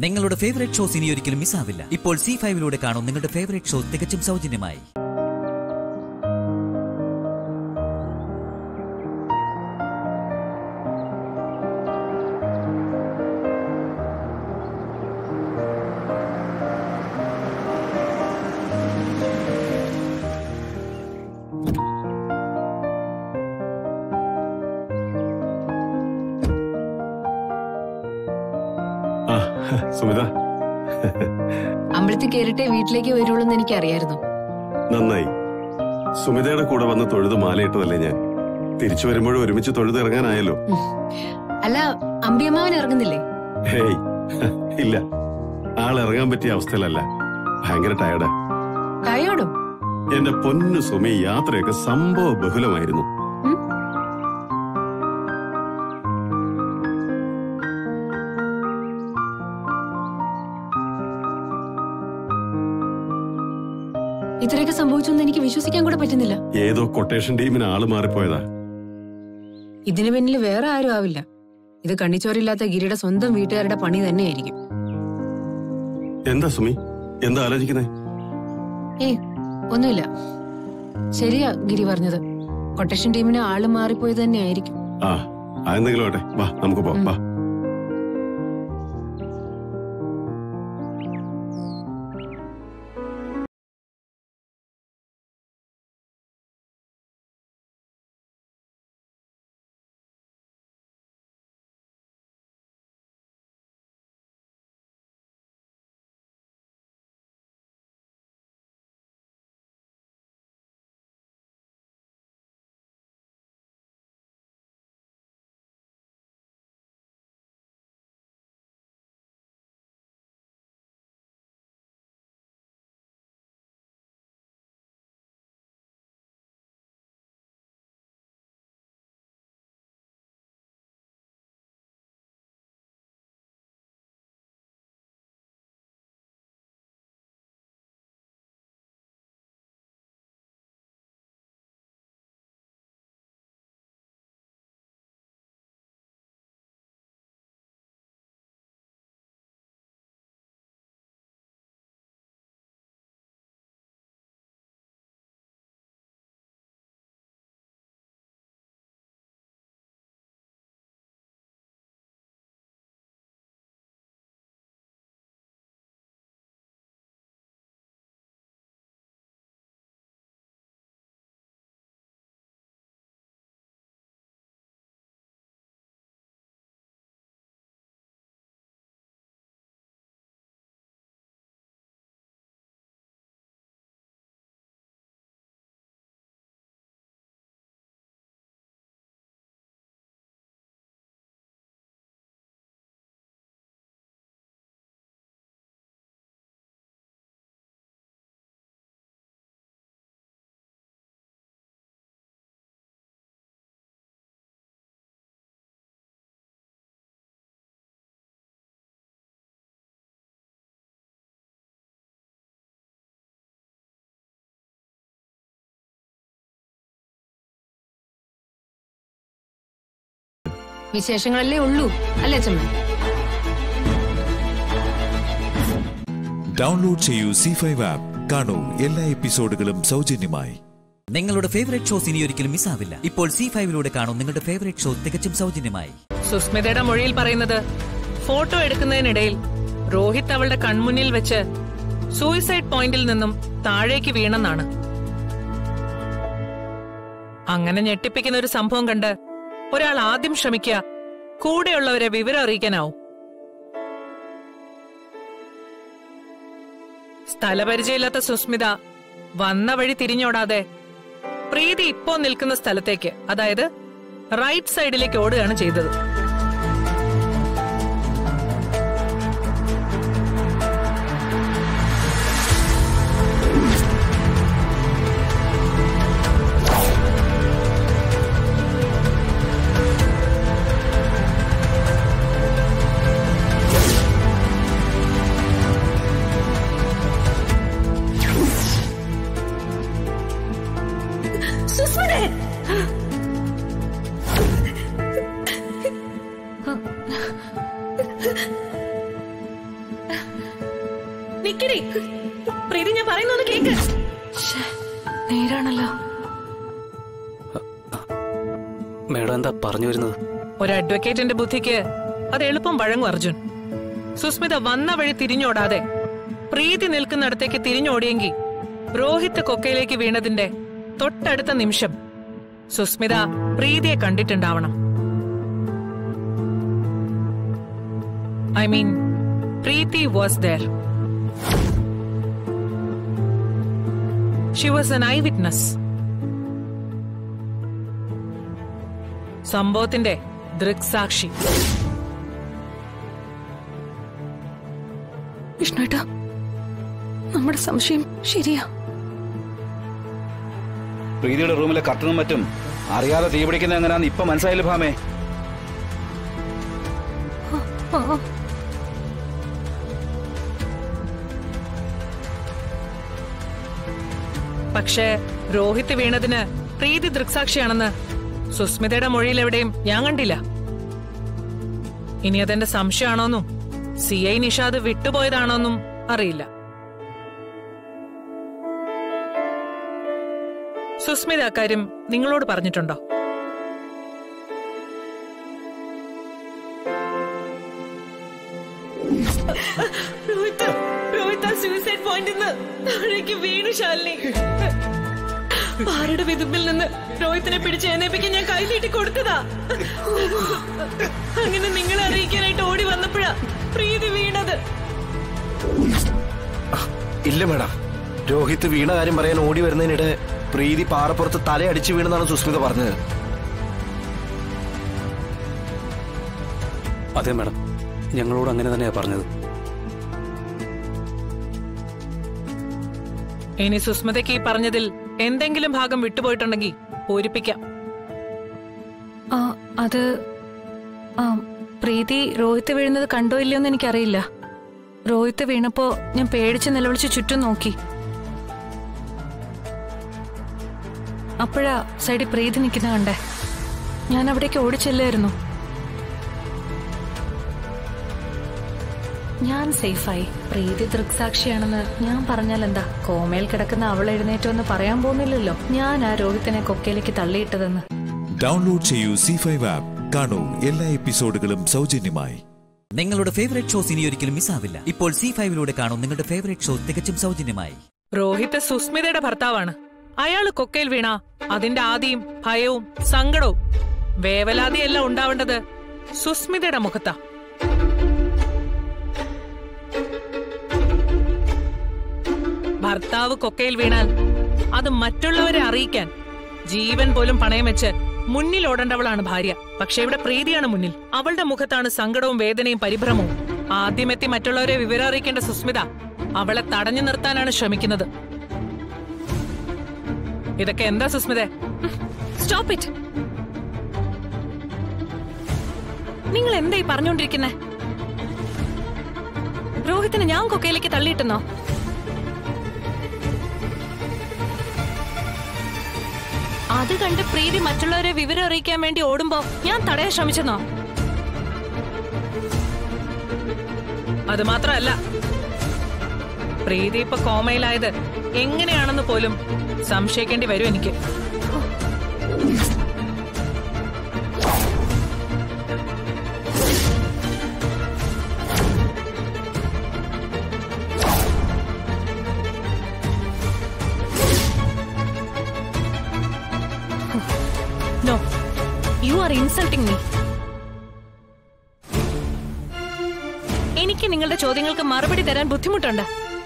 നിങ്ങളുടെ favourite shows ഇനി ഒരിക്കലും മിസ്സാവില്ല ഇപ്പോൾ സി ഫൈവിലൂടെ കാണും നിങ്ങളുടെ ഫേവറേറ്റ് ഷോ തികച്ചും സൗജന്യമായി ആ സുമിത അമ്പലത്തിൽ കയറിട്ടേ വീട്ടിലേക്ക് വരുള്ളൂ എന്ന് എനിക്ക് അറിയായിരുന്നു നന്നായി സുമിതയുടെ കൂടെ വന്ന് തൊഴുത് മാലയിട്ടതല്ലേ ഞാൻ തിരിച്ചു വരുമ്പോഴും ഒരുമിച്ച് തൊഴുത് ഇറങ്ങാനായല്ലോ അല്ല അമ്പിയമ്മാവൻ ഇറങ്ങുന്നില്ലേ ഹേയ് ഇല്ല ആൾ ഇറങ്ങാൻ പറ്റിയ അവസ്ഥയിലല്ല ഭയങ്കര ടയർഡാ ടയോടും എന്റെ പൊന്നു സുമി യാത്രയൊക്കെ സംഭവ ബഹുലമായിരുന്നു ഉം? ഇത്രയൊക്കെ സംഭവിച്ചൊന്നും എനിക്ക് വിശ്വസിക്കാൻ കൂടെ പറ്റുന്നില്ല ഏതോ കൊട്ടേഷൻ ടീമിന് ആള് മാറിപ്പോയതാ ഇതിനു പിന്നിൽ വേറെ ആരും ആവില്ല ഇത് കണ്ണിച്ചോരില്ലാത്ത ഗിരിയുടെ സ്വന്തം വീട്ടുകാരുടെ പണി തന്നെയായിരിക്കും എന്താ സുമി എന്താ ആലോചിക്കുന്നേ ഏയ് ഒന്നുമില്ല ശരിയാ ഗിരി പറഞ്ഞത് കൊട്ടേഷൻ ടീമിന് ആള് മാറിപ്പോയത് തന്നെയായിരിക്കും ആ ആ എന്തെങ്കിലും ആട്ടെ വാ നമുക്ക് പോവാം വാ വിശേഷങ്ങളല്ലേ ഉള്ളൂ അല്ലേ അച്ഛമ്മ ഡൗൺലോഡ് ചെയ്യൂ സി ഫൈവ് ആപ്പ് കാണൂ എല്ലാ എപ്പിസോഡുകളും സൗജന്യമായി നിങ്ങളുടെ ഫേവറേറ്റ് ഷോസ് ഇനി ഒരിക്കലും മിസ്സാവില്ല ഇപ്പോൾ സി ഫൈവിലൂടെ കാണും നിങ്ങളുടെ ഫേവറേറ്റ് ഷോ തികച്ചും സൗജന്യമായി സുസ്മിതയുടെ മൊഴിയിൽ പറയുന്നത് ഫോട്ടോ എടുക്കുന്നതിനിടയിൽ രോഹിത് അവളുടെ കൺമുന്നിൽ വെച്ച് സൂയിസൈഡ് പോയിന്റിൽ നിന്നും താഴേക്ക് വീണെന്നാണ് അങ്ങനെ ഞെട്ടിപ്പിക്കുന്ന ഒരു സംഭവം കണ്ട് ഒരാൾ ആദ്യം ശ്രമിക്കുക കൂടെയുള്ളവരെ വിവരം അറിയിക്കാനാവും സ്ഥലപരിചയമില്ലാത്ത സുസ്മിത വന്ന വഴി തിരിഞ്ഞോടാതെ പ്രീതി ഇപ്പോ നിൽക്കുന്ന സ്ഥലത്തേക്ക് അതായത് റൈറ്റ് സൈഡിലേക്ക് ഓടുകയാണ് ചെയ്തത് നിക്കടി പ്രീതി ഞാൻ പറയുന്നൊന്ന് കേക്ക് നേരാണല്ലോ മേഡം എന്താ പറഞ്ഞു വരുന്നത് ഒരു അഡ്വക്കേറ്റിന്റെ ബുദ്ധിക്ക് അത് എളുപ്പം വഴങ്ങും അർജുൻ സുസ്മിത വന്ന വഴി തിരിഞ്ഞോടാതെ പ്രീതി നിൽക്കുന്നിടത്തേക്ക് തിരിഞ്ഞോടിയെങ്കിൽ രോഹിത് കൊക്കയിലേക്ക് വീണതിന്റെ തൊട്ടടുത്ത നിമിഷം സുസ്മിത പ്രീതിയെ കണ്ടിട്ടുണ്ടാവണം I mean Preethi was there she was an eyewitness സംഭവത്തിന്റെ ദൃക്സാക്ഷി വിഷ്ണുട്ടാ നമ്മുടെ സംശയം ശരിയാ പ്രീതിയുടെ റൂമിലെ കർട്ടനും മറ്റും അറിയാതെ തീ പിടിക്കുന്ന എങ്ങനെയാന്ന് ഇപ്പൊ മനസ്സിലായില്ല ഭാമേ ആ, പക്ഷേ രോഹിത് വീണതിന് പ്രീതി ദൃക്സാക്ഷിയാണെന്ന് സുസ്മിതയുടെ മൊഴിയിൽ എവിടെയും ഞാൻ കണ്ടില്ല ഇനി അതെന്റെ സംശയമാണോന്നും സി ഐ നിഷാദ് വിട്ടുപോയതാണോന്നും അറിയില്ല സുസ്മിത അക്കാര്യം നിങ്ങളോട് പറഞ്ഞിട്ടുണ്ടോ രോഹിത് രോഹിത് ആ സൂസൈഡ് പോയിന്റിൽ നിന്ന് താഴേക്ക് വീണു ശാലിനി പാറയുടെ വിതുമ്പിൽ നിന്ന് രോഹിത്തിനെ പിടിച്ച് എഴുന്നേപ്പിക്കാൻ ഞാൻ കൈനീട്ടി കൊടുത്തതാ അങ്ങനെ നിങ്ങളെ അറിയിക്കാനായിട്ട് ഓടി വന്നപ്പോഴാ പ്രീതി വീണത് ഇല്ല മേഡം രോഹിത് വീണ കാര്യം പറയാൻ ഓടി വരുന്നതിനിടെ പ്രീതി പാറപ്പുറത്ത് തലയടിച്ചു വീണെന്നാണ് സുസ്മിത പറഞ്ഞത് അതെ മേഡം ഞങ്ങളോട് അങ്ങനെ തന്നെയാ പറഞ്ഞത് ഇനി സുസ്മിതയ്ക്ക് ഈ പറഞ്ഞതിൽ എന്തെങ്കിലും ഭാഗം വിട്ടുപോയിട്ടുണ്ടെങ്കിൽ പൂരിപ്പിക്കാം ആ, അത് ആ, പ്രീതി രോഹിത്ത് വീഴുന്നത് കണ്ടോ ഇല്ലയോ എന്ന് എനിക്കറിയില്ല രോഹിത്ത് വീണപ്പോ ഞാൻ പേടിച്ച് നിലവിളിച്ച് ചുറ്റും നോക്കി അപ്പോഴാ സൈഡിൽ പ്രീതി നിൽക്കുന്ന കണ്ടേ ഞാൻ അവിടേക്ക് ഓടിച്ചെല്ലായിരുന്നു ഞാൻ സേഫായി പ്രീതി ദൃക്സാക്ഷിയാണെന്ന് ഞാൻ പറഞ്ഞാൽ എന്താ കോമയിൽ കിടക്കുന്ന അവൾ എഴുന്നേറ്റോ എന്ന് പറയാൻ പോകുന്നില്ലല്ലോ ഞാൻ ആ രോഹിത്തിനെ കൊക്കയിലേക്ക് തള്ളിയിട്ടതെന്ന് ഡൗൺലോഡ് ചെയ്യൂ സി ഫൈവ് ആപ്പ് കാണൂ എല്ലാ എപ്പിസോഡുകളും സൗജന്യമായി നിങ്ങളുടെ ഫേവറേറ്റ് ഷോസ് ഇനി ഒരിക്കലും മിസ്സാവില്ല ഇപ്പോൾ സി ഫൈവിലൂടെ കാണൂ നിങ്ങളുടെ ഫേവറേറ്റ് ഷോ തികച്ചും സൗജന്യമായി രോഹിത് സുസ്മിതയുടെ ഭർത്താവാണ് അയാള് കൊക്കയിൽ വീണ അതിന്റെ ആദിയും ഭയവും സങ്കടവും വേവലാതിയെല്ലാം ഉണ്ടാവേണ്ടത് സുസ്മിതയുടെ മുഖത്താ ഭർത്താവ് കൊക്കയിൽ വീണാൽ അത് മറ്റുള്ളവരെ അറിയിക്കാൻ ജീവൻ പോലും പണയം വെച്ച് മുന്നിൽ ഓടേണ്ടവളാണ് ഭാര്യ പക്ഷെ ഇവിടെ പ്രീതിയാണ് മുന്നിൽ അവളുടെ മുഖത്താണ് സങ്കടവും വേദനയും പരിഭ്രമവും ആദ്യമെത്തി മറ്റുള്ളവരെ വിവരം അറിയിക്കേണ്ട സുസ്മിത അവളെ തടഞ്ഞു നിർത്താനാണ് ശ്രമിക്കുന്നത് ഇതൊക്കെ എന്താ സുസ്മിത സ്റ്റോപ്പ് ഇറ്റ് നിങ്ങൾ എന്തായി പറഞ്ഞുകൊണ്ടിരിക്കുന്നേ രോഹിത്തിനെ ഞാൻ കൊക്കയിലേക്ക് തള്ളിയിട്ടെന്നോ അത് കണ്ട് പ്രീതി മറ്റുള്ളവരെ വിവരം അറിയിക്കാൻ വേണ്ടി ഓടുമ്പോ ഞാൻ തടയാൻ ശ്രമിച്ചെന്നോ അത് മാത്രമല്ല പ്രീതി ഇപ്പൊ കോമയിലായത് എങ്ങനെയാണെന്ന് പോലും സംശയിക്കേണ്ടി വരും എനിക്ക് no you are insulting me എനിക്ക് നിങ്ങളുടെ ചോദ്യങ്ങൾക്ക് മറുപടി തരാൻ ബുദ്ധിമുട്ടുണ്ട്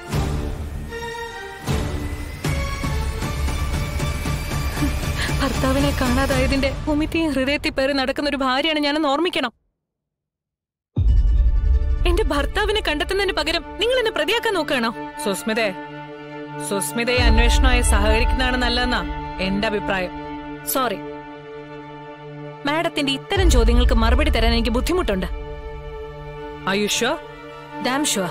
ഭർത്താവിനെ കാണാതായതിന്റെ ഉമിത്തിയും ഹൃദയത്തിൽ പേറി നടക്കുന്ന ഒരു ഭാര്യയാണ് ഞാനെന്ന് ഓർമ്മിക്കണം എന്റെ ഭർത്താവിനെ കണ്ടെത്തുന്നതിന് പകരം നിങ്ങൾ എന്നെ പ്രതിയാക്കാൻ നോക്കുകയാണോ സുസ്മിതേ സുസ്മിതയെ അന്വേഷണമായി സഹകരിക്കുന്നതാണ് നല്ലതെന്നാ എന്റെ അഭിപ്രായം സോറി മാഡത്തിന്റെ ഇത്തരം ചോദ്യങ്ങൾക്ക് മറുപടി തരാൻ എനിക്ക് ബുദ്ധിമുട്ടുണ്ട് ആയുഷോ ഡാം ഷുവർ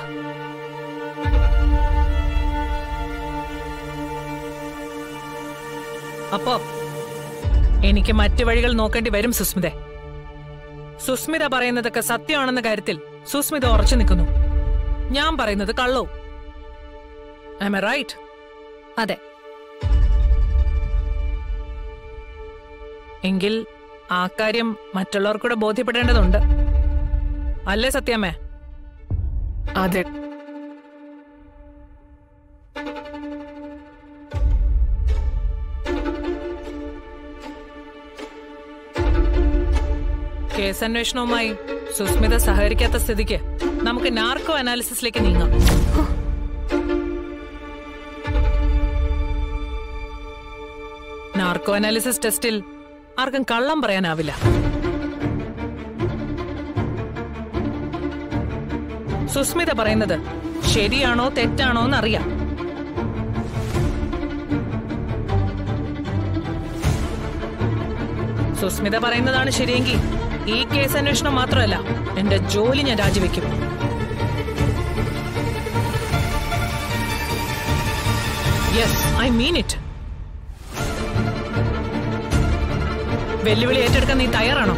അപ്പോ എനിക്ക് മറ്റു വഴികൾ നോക്കേണ്ടി വരും സുസ്മിത സുസ്മിത പറയുന്നതൊക്കെ സത്യമാണെന്ന കാര്യത്തിൽ സുസ്മിത ഉറച്ചു നിൽക്കുന്നു ഞാൻ പറയുന്നത് കള്ളവും Am I right? അതെ എങ്കിൽ ആ കാര്യം മറ്റുള്ളവർക്കൂടെ ബോധ്യപ്പെടേണ്ടതുണ്ട് അല്ലേ സത്യാമ്മേ അതെ കേസന്വേഷണവുമായി സുസ്മിത സഹകരിക്കാത്ത സ്ഥിതിക്ക് നമുക്ക് നാർക്കോ അനാലിസിസിലേക്ക് നീങ്ങാം നാർക്കോ അനാലിസിസ് ടെസ്റ്റിൽ ആർക്കും കള്ളം പറയാനാവില്ല സുസ്മിത പറയുന്നത് ശരിയാണോ തെറ്റാണോ എന്നറിയാം സുസ്മിത പറയുന്നതാണ് ശരിയെങ്കിൽ ഈ കേസ് അന്വേഷണം മാത്രമല്ല എന്റെ ജോലി ഞാൻ രാജിവെക്കും യെസ് ഐ മീൻ ഇറ്റ് വെല്ലുവിളി ഏറ്റെടുക്കാൻ നീ തയ്യാറാണോ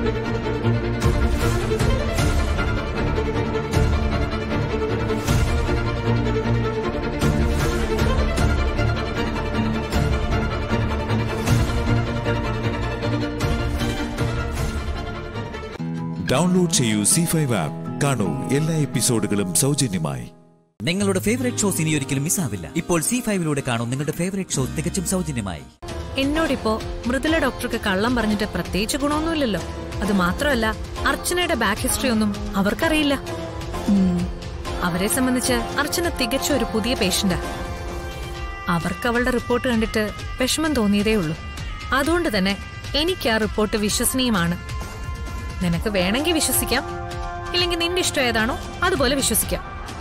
ഡൗൺലോഡ് ചെയ്യൂ സി ഫൈവ് ആപ്പ് കാണൂ എല്ലാ എപ്പിസോഡുകളും സൗജന്യമായി നിങ്ങളുടെ ഫേവറേറ്റ് ഷോസ് ഇനി ഒരിക്കലും മിസ്സാവില്ല ഇപ്പോൾ സി ഫൈവിലൂടെ കാണും നിങ്ങളുടെ ഫേവറേറ്റ് ഷോ തികച്ചും സൗജന്യമായി എന്നോടിപ്പോ മൃദുല ഡോക്ടർക്ക് കള്ളം പറഞ്ഞിട്ട് പ്രത്യേകിച്ച് ഗുണമൊന്നുമില്ലല്ലോ അത് മാത്രമല്ല അർച്ചനയുടെ ബാക്ക് ഹിസ്റ്ററി ഒന്നും അവർക്കറിയില്ല അവരെ സംബന്ധിച്ച് അർച്ചന തികച്ച ഒരു പുതിയ പേഷ്യന്റാ അവർക്ക് അവളുടെ റിപ്പോർട്ട് കണ്ടിട്ട് വിഷമം തോന്നിയതേ ഉള്ളൂ അതുകൊണ്ട് തന്നെ എനിക്ക് ആ റിപ്പോർട്ട് വിശ്വസനീയമാണ് നിനക്ക് വേണമെങ്കിൽ വിശ്വസിക്കാം ഇല്ലെങ്കിൽ നിന്റെ ഇഷ്ടം ഏതാണോ അതുപോലെ വിശ്വസിക്കാം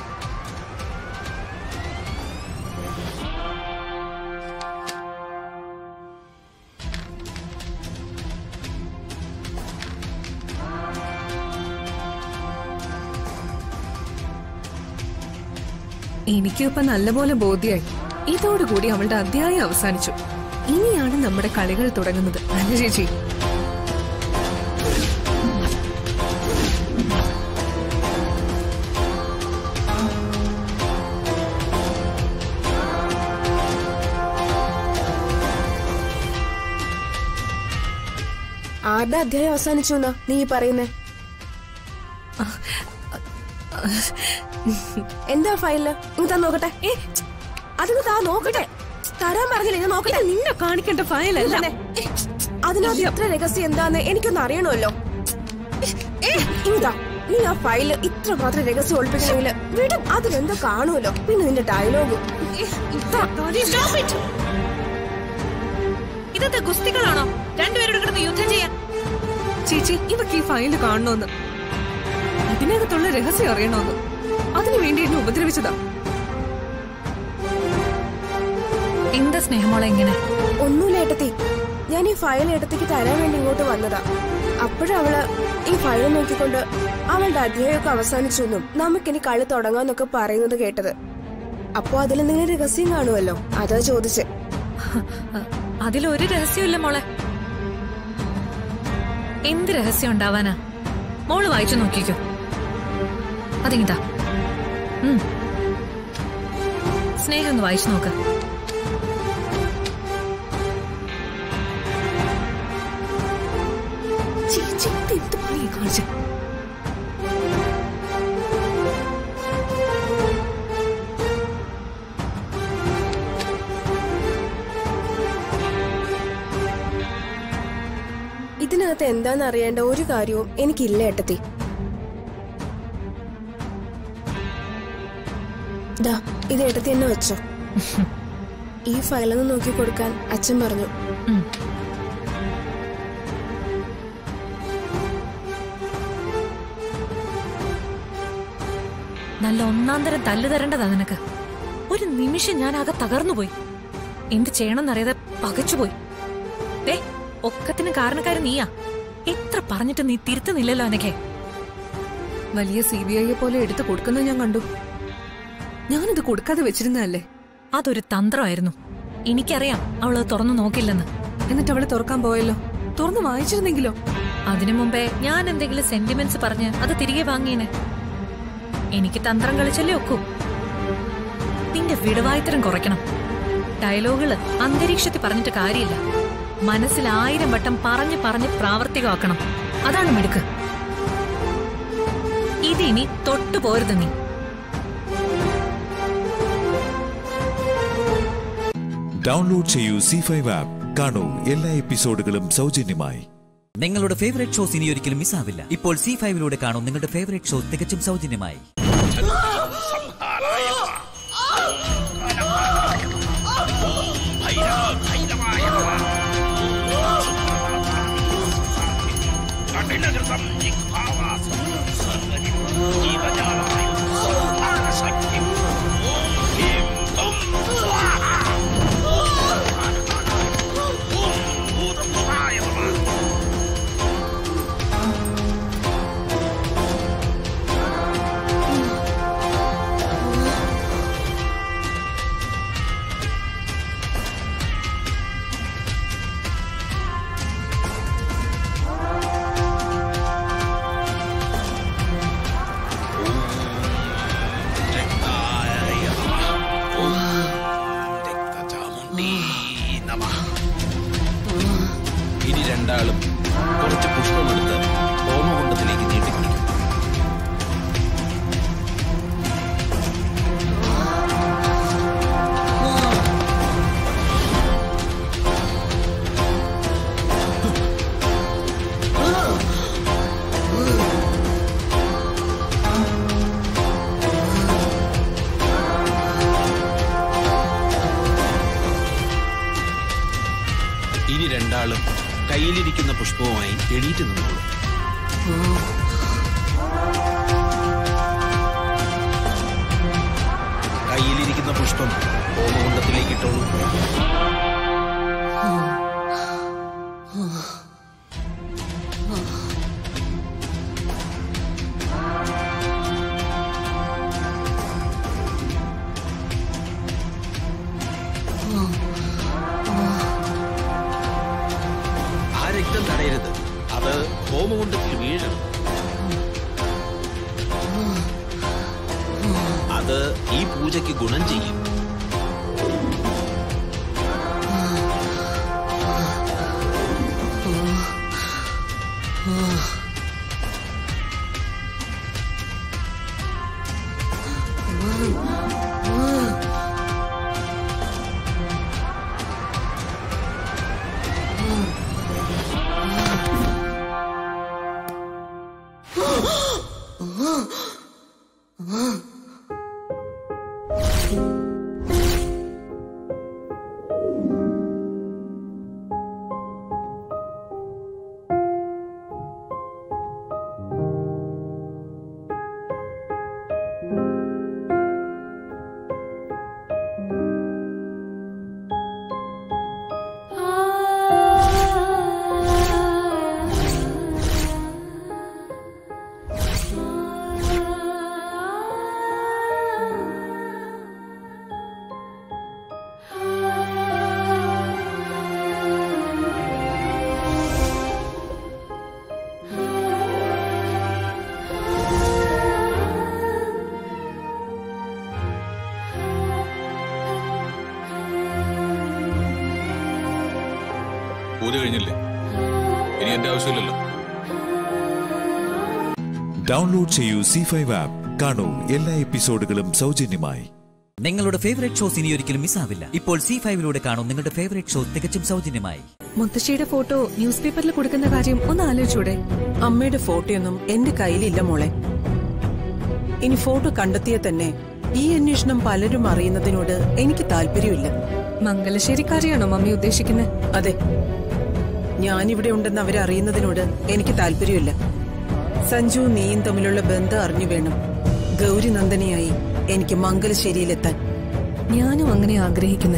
എനിക്കും ഇപ്പൊ നല്ലപോലെ ബോധ്യായി ഇതോടുകൂടി അവളുടെ അധ്യായം അവസാനിച്ചു ഇനിയാണ് നമ്മുടെ കളികൾ തുടങ്ങുന്നത് അല്ല ചേച്ചി ആരുടെ അധ്യായം അവസാനിച്ചു എന്നാ നീ ഈ പറയുന്നേ എന്താ ഫയലില് ഇങ്ങ് താ നോക്കട്ടെ ഏ, അതൊന്ന് താ നോക്കട്ടെ തരാൻ പറഞ്ഞില്ല ഞാൻ നോക്കട്ടെ നിന്നെ കാണിക്കേണ്ട ഫയലല്ല തന്നെ. ഏ, അതിനകത്ത് ഇത്ര രഹസ്യം എന്താന്ന് എനിക്കൊന്ന് അറിയണമല്ലോ ഏ, ഇങ്ങ് താ. നീ ആ ഫയല് ഇത്ര മാത്രം രഹസ്യം ഒളിപ്പിക്കണമെങ്കിൽ വിടും അതിലെന്തോ കാണുമല്ലോ പിന്നെ നിന്റെ ഡയലോഗ് ഇതെന്താ ഗുസ്തികളാണോ രണ്ടുപേരോട് കിടന്ന് യുദ്ധം ചെയ്യാൻ ചേച്ചി ഇവർക്ക് ഈ ഫയല് കാണണമെന്ന് ഇതിനകത്തുള്ള രഹസ്യം അറിയണമെന്ന് അതിനു വേണ്ടി എന്നെ ഉപദ്രവിച്ചതാ എന്താ സ്നേഹമോളെ ഇങ്ങനെ ഒന്നുമില്ല ഏട്ടത്തി ഞാൻ ഈ ഫയൽ ഏട്ടത്തിക്ക് തരാൻ വേണ്ടി ഇങ്ങോട്ട് വന്നതാ അപ്പോഴവള് ഈ ഫയൽ നോക്കിക്കൊണ്ട് അവളുടെ അധ്യായമൊക്കെ അവസാനിച്ചു എന്നും നമുക്കിനി കളി തുടങ്ങാന്നൊക്കെ പറയുന്നത് കേട്ടത് അപ്പോ അതിൽ എന്തെങ്കിലും രഹസ്യം കാണുമല്ലോ അതാ ചോദിച്ചേ അതിലൊരു രഹസ്യമില്ല മോളെ എന്ത് രഹസ്യം ഉണ്ടാവാനാ മോള് വായിച്ചു നോക്കിക്കോ അതിങ്ങിതാ ഉം. സ്നേഹം ഒന്ന് വായിച്ചു നോക്ക് ചേച്ചി ഇത് എന്ത് പണിയാ കാണിച്ചേ ഇതിനകത്ത് എന്താന്ന് അറിയേണ്ട ഒരു കാര്യവും എനിക്കില്ല ഏട്ടത്തി ദാ ഇത് ഏട്ടത്തി തന്നെ വെച്ചോ ഈ ഫയലൊന്ന് നോക്കി കൊടുക്കാൻ അച്ഛൻ പറഞ്ഞു ഉം. നല്ല ഒന്നാം തരം തല്ലു തരേണ്ടതാ നിനക്ക് ഒരു നിമിഷം ഞാൻ ആകെ തകർന്നുപോയി എന്ത് ചെയ്യണമെന്നറിയാതെ പകച്ചുപോയി ദേ ഒക്കത്തിന് കാരണക്കാരൻ നീയാ എത്ര പറഞ്ഞിട്ട് നീ തിരുത്തുന്നില്ലല്ലോ അനക്കെ വലിയ സി ബി ഐയെ പോലെ എടുത്തു കൊടുക്കുന്നത് ഞാൻ കണ്ടു ഞാനിത് കൊടുക്കാതെ വെച്ചിരുന്നതല്ലേ അതൊരു തന്ത്രമായിരുന്നു എനിക്കറിയാം അവള് തുറന്നു നോക്കില്ലെന്ന് എന്നിട്ട് അവളെ തുറക്കാൻ പോയല്ലോ തുറന്ന് വായിച്ചിരുന്നെങ്കിലോ അതിനു മുമ്പേ ഞാൻ എന്തെങ്കിലും സെന്റിമെന്റ്സ് പറഞ്ഞ് അത് തിരികെ വാങ്ങിയേനെ എനിക്ക് തന്ത്രം കളിച്ചല്ലേ ഒക്കൂ നിന്റെ വിടവായത്തരം കുറയ്ക്കണം ഡയലോഗുകള് അന്തരീക്ഷത്തിൽ പറഞ്ഞിട്ട് കാര്യമില്ല മനസ്സിൽ ആയിരം വട്ടം പറഞ്ഞ് പറഞ്ഞ് പ്രാവർത്തികമാക്കണം അതാണ് മിടുക്ക് ഇതിനി തൊട്ടു പോരുത് നീ ഡൗൺലോഡ് ചെയ്യൂ സി ഫൈവ് ആപ്പ് കാണൂ എല്ലാ എപ്പിസോഡുകളും സൗജന്യമായി നിങ്ങളുടെ ഫേവറേറ്റ് ഷോസ് ഇനി ഒരിക്കലും മിസ്സാവില്ല ഇപ്പോൾ സി ഫൈവിലൂടെ കാണൂ നിങ്ങളുടെ ഫേവറേറ്റ് ഷോ തികച്ചും സൗജന്യമായി ഇനി രണ്ടാളും കുറച്ച് പുഷ്പമെടുത്ത് ഹോമകുണ്ടത്തിലേക്ക് നീട്ടിപ്പിടിക്കും ഇനി രണ്ടാളും കയ്യിലിരിക്കുന്ന പുഷ്പവുമായി എണീറ്റ് നിന്നോളൂ കയ്യിലിരിക്കുന്ന പുഷ്പം ഹോമകുണ്ടത്തിലേക്ക് ഇട്ടോളൂ ആ രക്തം തടയരുത് അത് ഹോമകുണ്ടത്തിൽ വീഴണം അത് ഈ പൂജയ്ക്ക് ഗുണം ചെയ്യും പൂജ കഴിഞ്ഞില്ലേ ഇനി എന്റെ ആവശ്യമില്ലല്ലോ ഡൗൺലോഡ് ചെയ്യൂ സി ഫൈവ് ആപ്പ് കാണൂ എല്ലാ എപ്പിസോഡുകളും സൗജന്യമായി നിങ്ങളുടെ ഫേവറേറ്റ് ഷോസ് ഇനി ഒരിക്കലും മിസ്സാവില്ല ഇപ്പോൾ സി ഫൈവിലൂടെ കാണൂ നിങ്ങളുടെ ഫേവറേറ്റ് ഷോ തികച്ചും സൗജന്യമായി മുത്തശ്ശിയുടെ ഫോട്ടോ ന്യൂസ് പേപ്പറിൽ കൊടുക്കുന്ന കാര്യം ഒന്ന് ആലോചിച്ചൂടെ അമ്മയുടെ ഫോട്ടോയൊന്നും എന്റെ കയ്യിലില്ല മോളെ ഇനി ഫോട്ടോ കണ്ടെത്തിയ തന്നെ ഈ അന്വേഷണം പലരും അറിയുന്നതിനോട് എനിക്ക് താല്പര്യമില്ല മംഗലശ്ശേരിക്കാരിയാണോ മമ്മി ഉദ്ദേശിക്കുന്നത് അതെ ഞാനിവിടെ ഉണ്ടെന്ന് അവരറിയുന്നതിനോട് എനിക്ക് താല്പര്യമില്ല സഞ്ജു നീയും തമ്മിലുള്ള ബന്ധം അറിഞ്ഞു വേണം ഗൗരി നന്ദനയായി എനിക്ക് മംഗലശ്ശേരിയിലെത്താൻ ഞാനും അങ്ങനെ ആഗ്രഹിക്കുന്നേ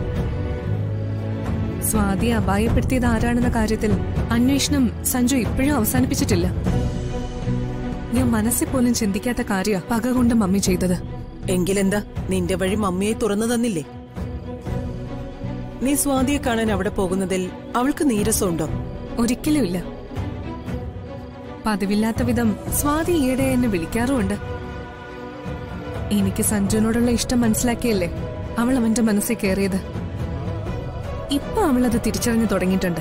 സ്വാതിയെ അപായപ്പെടുത്തിയത് ആരാണെന്ന കാര്യത്തിൽ അന്വേഷണം സഞ്ജു ഇപ്പോഴും അവസാനിപ്പിച്ചിട്ടില്ല ഞാൻ മനസ്സിൽ പോലും ചിന്തിക്കാത്ത കാര്യ പക കൊണ്ട് മമ്മി ചെയ്തത് എങ്കിലെന്താ നിന്റെ വഴി മമ്മിയെ തുറന്നു തന്നില്ലേ നീ സ്വാതിയെ കാണാൻ അവിടെ പോകുന്നതിൽ അവൾക്ക് നീരസമുണ്ടോ ഒരിക്കലുമില്ല പതിവില്ലാത്ത വിധം സ്വാതി ഈയിടെ എന്നെ വിളിക്കാറുമുണ്ട് എനിക്ക് സഞ്ജുവിനോടുള്ള ഇഷ്ടം മനസ്സിലാക്കിയല്ലേ അവൾ അവന്റെ മനസ്സിൽ കയറിയത് ഇപ്പൊ അവൾ അത് തിരിച്ചറിഞ്ഞു തുടങ്ങിയിട്ടുണ്ട്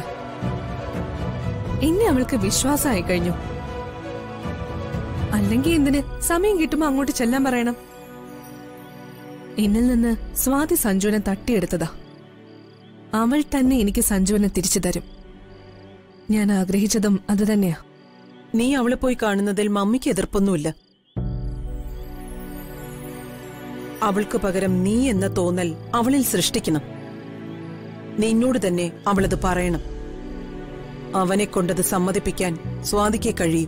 എന്നെ അവൾക്ക് വിശ്വാസമായി കഴിഞ്ഞു അല്ലെങ്കിൽ എന്തിന് സമയം കിട്ടുമ്പോ അങ്ങോട്ട് ചെല്ലാൻ പറയണം എന്നിൽ നിന്ന് സ്വാതി സഞ്ജുവിനെ തട്ടിയെടുത്തതാ അവൾ തന്നെ എനിക്ക് സഞ്ജുവിനെ തിരിച്ചു തരും ഞാൻ ആഗ്രഹിച്ചതും അതുതന്നെയാ നീ അവളെ പോയി കാണുന്നതിൽ മമ്മിക്ക് എതിർപ്പൊന്നുമില്ല അവൾക്ക് പകരം നീ എന്ന തോന്നൽ അവളിൽ സൃഷ്ടിക്കണം നിന്നോട് തന്നെ അവളത് പറയണം അവനെ കൊണ്ടത് സമ്മതിപ്പിക്കാൻ സ്വാതിക്ക് കഴിയും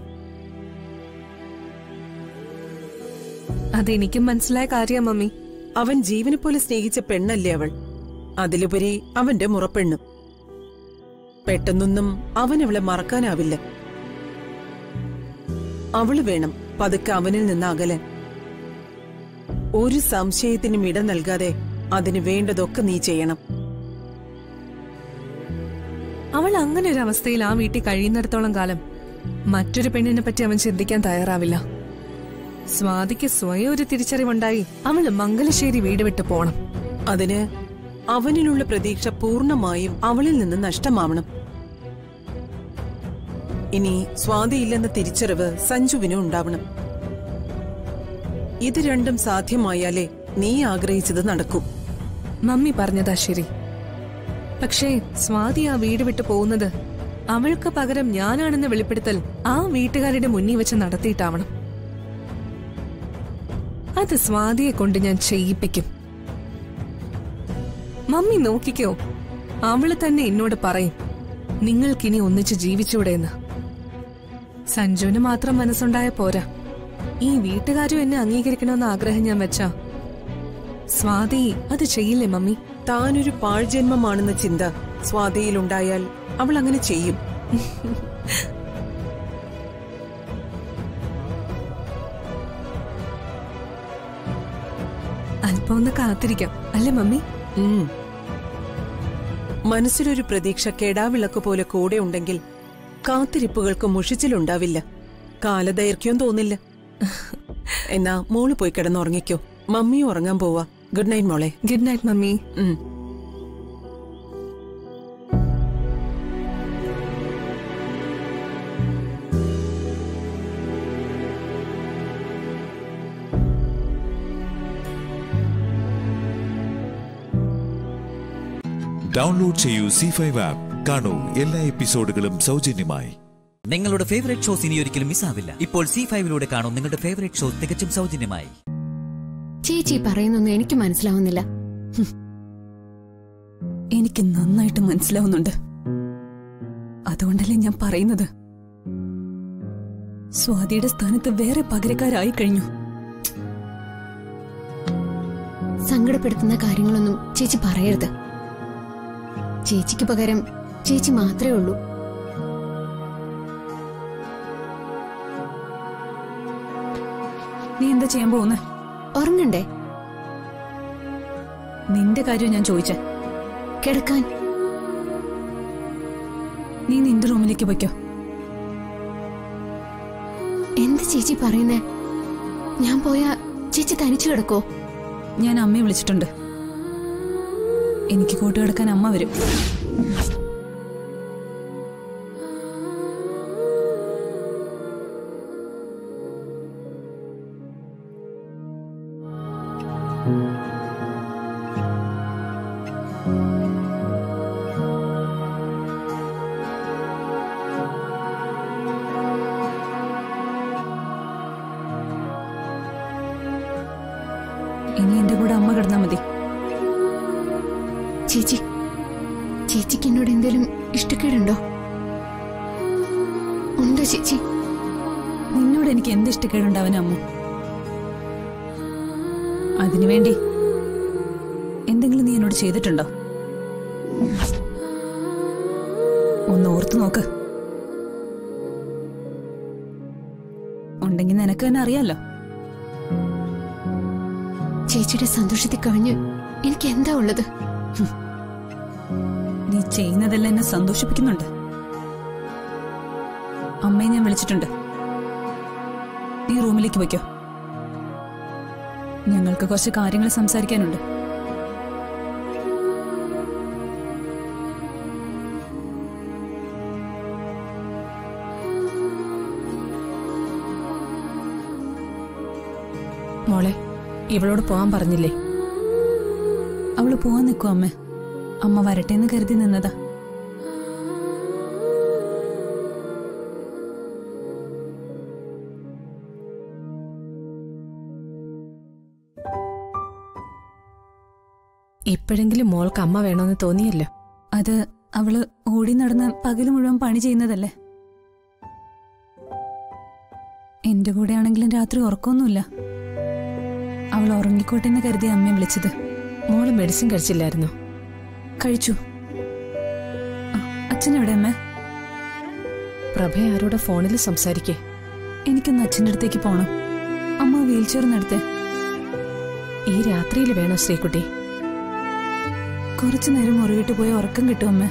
അതെനിക്കും മനസ്സിലായ കാര്യ മമ്മി അവൻ ജീവനെ പോലെ സ്നേഹിച്ച പെണ്ണല്ലേ അവൾ അതിലുപരി അവന്റെ മുറപ്പെണ്ണും പെട്ടെന്നൊന്നും അവൻ അവളെ മറക്കാനാവില്ല അവള് വേണം പതുക്കെ അവനിൽ നിന്ന് അകലാൻ ഒരു സംശയത്തിനും ഇട നൽകാതെ അതിന് വേണ്ടതൊക്കെ നീ ചെയ്യണം അവൾ അങ്ങനെ ഒരു അവസ്ഥയിൽ ആ വീട്ടിൽ കഴിയുന്നിടത്തോളം കാലം മറ്റൊരു പെണ്ണിനെ പറ്റി അവൻ ചിന്തിക്കാൻ തയ്യാറാവില്ല സ്വാതിക്ക് സ്വയം ഒരു തിരിച്ചറിവുണ്ടായി അവള് മംഗലശ്ശേരി വീട് വിട്ട് പോണം അതിന് അവനിലുള്ള പ്രതീക്ഷ പൂർണ്ണമായും അവളിൽ നിന്ന് നഷ്ടമാവണം ഇനി സ്വാതിയില്ലെന്ന തിരിച്ചറിവ് സഞ്ജുവിനും ഉണ്ടാവണം ഇത് രണ്ടും സാധ്യമായാലേ നീ ആഗ്രഹിച്ചത് നടക്കൂ മമ്മി പറഞ്ഞതാ ശരി പക്ഷേ സ്വാതി ആ വീട് വിട്ട് പോകുന്നത് അവൾക്ക് പകരം ഞാനാണെന്ന വെളിപ്പെടുത്തൽ ആ വീട്ടുകാരുടെ മുന്നിൽ വെച്ച് നടത്തിയിട്ടാവണം അത് സ്വാതിയെ കൊണ്ട് ഞാൻ ചെയ്യിപ്പിക്കും മമ്മി നോക്കിക്കോ അവള് തന്നെ എന്നോട് പറയും നിങ്ങൾക്കിനി ഒന്നിച്ച് ജീവിച്ചൂടെ എന്ന് സഞ്ജുവിന് മാത്രം മനസ്സുണ്ടായ പോരാ ഈ വീട്ടുകാരും എന്നെ അംഗീകരിക്കണമെന്ന ആഗ്രഹം ഞാൻ വെച്ചാ സ്വാതി അത് ചെയ്യില്ലേ മമ്മി താനൊരു പാഴ്ജന്മമാണെന്ന ചിന്ത സ്വാതിയിലുണ്ടായാൽ അവൾ അങ്ങനെ ചെയ്യും അല്പം ഒന്ന് കാത്തിരിക്കാം അല്ലേ മമ്മി ഉം. മനസ്സിലൊരു പ്രതീക്ഷ കെടാവിളക്ക് പോലെ കൂടെ ഉണ്ടെങ്കിൽ കാത്തിരിപ്പുകൾക്ക് മുഷിച്ചിലുണ്ടാവില്ല കാലദൈർഘ്യം തോന്നില്ല എന്നാ മോള് പോയി കിടന്നുറങ്ങിക്കോ മമ്മി ഉറങ്ങാൻ പോവാ ഗുഡ് നൈറ്റ് മോളെ ഗുഡ് നൈറ്റ് മമ്മി ഉം. ഡൗൺലോഡ് ചെയ്യൂ സി ഫൈവ് ആപ്പ് കാണൂ എല്ലാ എപ്പിസോഡുകളും സൗജന്യമായി നിങ്ങളുടെ ഫേവറേറ്റ് ഷോസ് ഇനി ഒരിക്കലും മിസ്സാവില്ല ഇപ്പോൾ സി ഫൈവിലൂടെ കാണും നിങ്ങളുടെ ഫേവറേറ്റ് ഷോ തികച്ചും സൗജന്യമായി ചേച്ചി പറയുന്നൊന്നും എനിക്ക് മനസ്സിലാവുന്നില്ല എനിക്ക് നന്നായിട്ട് മനസ്സിലാവുന്നുണ്ട് അതുകൊണ്ടല്ലേ ഞാൻ പറയുന്നത് സ്വാതിയുടെ സ്ഥാനത്ത് വേറെ പകരക്കാരായി കഴിഞ്ഞു സങ്കടപ്പെടുത്തുന്ന കാര്യങ്ങളൊന്നും ചേച്ചി പറയരുത് ചേച്ചിക്ക് പകരം ചേച്ചി മാത്രമേ ഉള്ളൂ നീ എന്താ ചെയ്യാൻ പോകുന്നത് ഉറങ്ങണ്ടേ നിന്റെ കാര്യം ഞാൻ ചോദിച്ചേ കിടക്കാൻ നീ നിന്റെ റൂമിലേക്ക് പൊയ്ക്കോ എന്ത് ചേച്ചി പറയുന്നേ ഞാൻ പോയാ ചേച്ചി തനിച്ചു കിടക്കോ ഞാൻ അമ്മയെ വിളിച്ചിട്ടുണ്ട് എനിക്ക് കൂട്ടുകിടക്കാൻ അമ്മ വരും ഇനി എന്റെ കൂടെ അമ്മ കിടന്നാ മതി ചേച്ചി ചേച്ചിക്ക് എന്നോട് എന്തേലും ഇഷ്ടക്കേടുണ്ടോ ഉണ്ടോ ചേച്ചി നിന്നോട് എനിക്ക് എന്ത് ഇഷ്ടക്കേടുണ്ടാവാൻ അമ്മ അതിനുവേണ്ടി എന്തെങ്കിലും നീ എന്നോട് ചെയ്തിട്ടുണ്ടോ ഒന്ന് ഓർത്തു നോക്ക് ഉണ്ടെങ്കിൽ നിനക്ക് തന്നെ അറിയാലോ ചേച്ചിയുടെ സന്തോഷത്തിൽ കവിഞ്ഞ് എനിക്ക് എന്താ ഉള്ളത് നീ ചെയ്യുന്നതെല്ലാം എന്നെ സന്തോഷിപ്പിക്കുന്നുണ്ട് അമ്മയെ ഞാൻ വിളിച്ചിട്ടുണ്ട് നീ റൂമിലേക്ക് വയ്ക്കോ ഞങ്ങൾക്ക് കുറച്ച് കാര്യങ്ങൾ സംസാരിക്കാനുണ്ട് മോളെ ഇവളോട് പോവാൻ പറഞ്ഞില്ലേ അവള് പോവാൻ നിൽക്കും അമ്മ അമ്മ വരട്ടെ എന്ന് കരുതി നിന്നതാ ഇപ്പോഴെങ്കിലും മോൾക്ക് അമ്മ വേണമെന്ന് തോന്നിയല്ലോ അത് അവള് ഓടി നടന്ന് പകല് മുഴുവൻ പണി ചെയ്യുന്നതല്ലേ എന്റെ കൂടെ ആണെങ്കിലും രാത്രി ഉറക്കമൊന്നുമില്ല അവൾ ഉറങ്ങിക്കോട്ടെ എന്ന് കരുതി അമ്മയെ വിളിച്ചത് മോള് മെഡിസിൻ കഴിച്ചില്ലായിരുന്നോ കഴിച്ചു ആ, അച്ഛനെവിടെ അമ്മ പ്രഭ ആരോടെ ഫോണിൽ സംസാരിക്കേ എനിക്കൊന്ന് അച്ഛൻ്റെ അടുത്തേക്ക് പോണം അമ്മ വീൽ ചെയർന്നെടുത്ത് ഈ രാത്രിയിൽ വേണോ ശ്രീകുട്ടി കുറച്ചു നേരം മുറിവിട്ട് പോയി ഉറക്കം കിട്ടും അമ്മ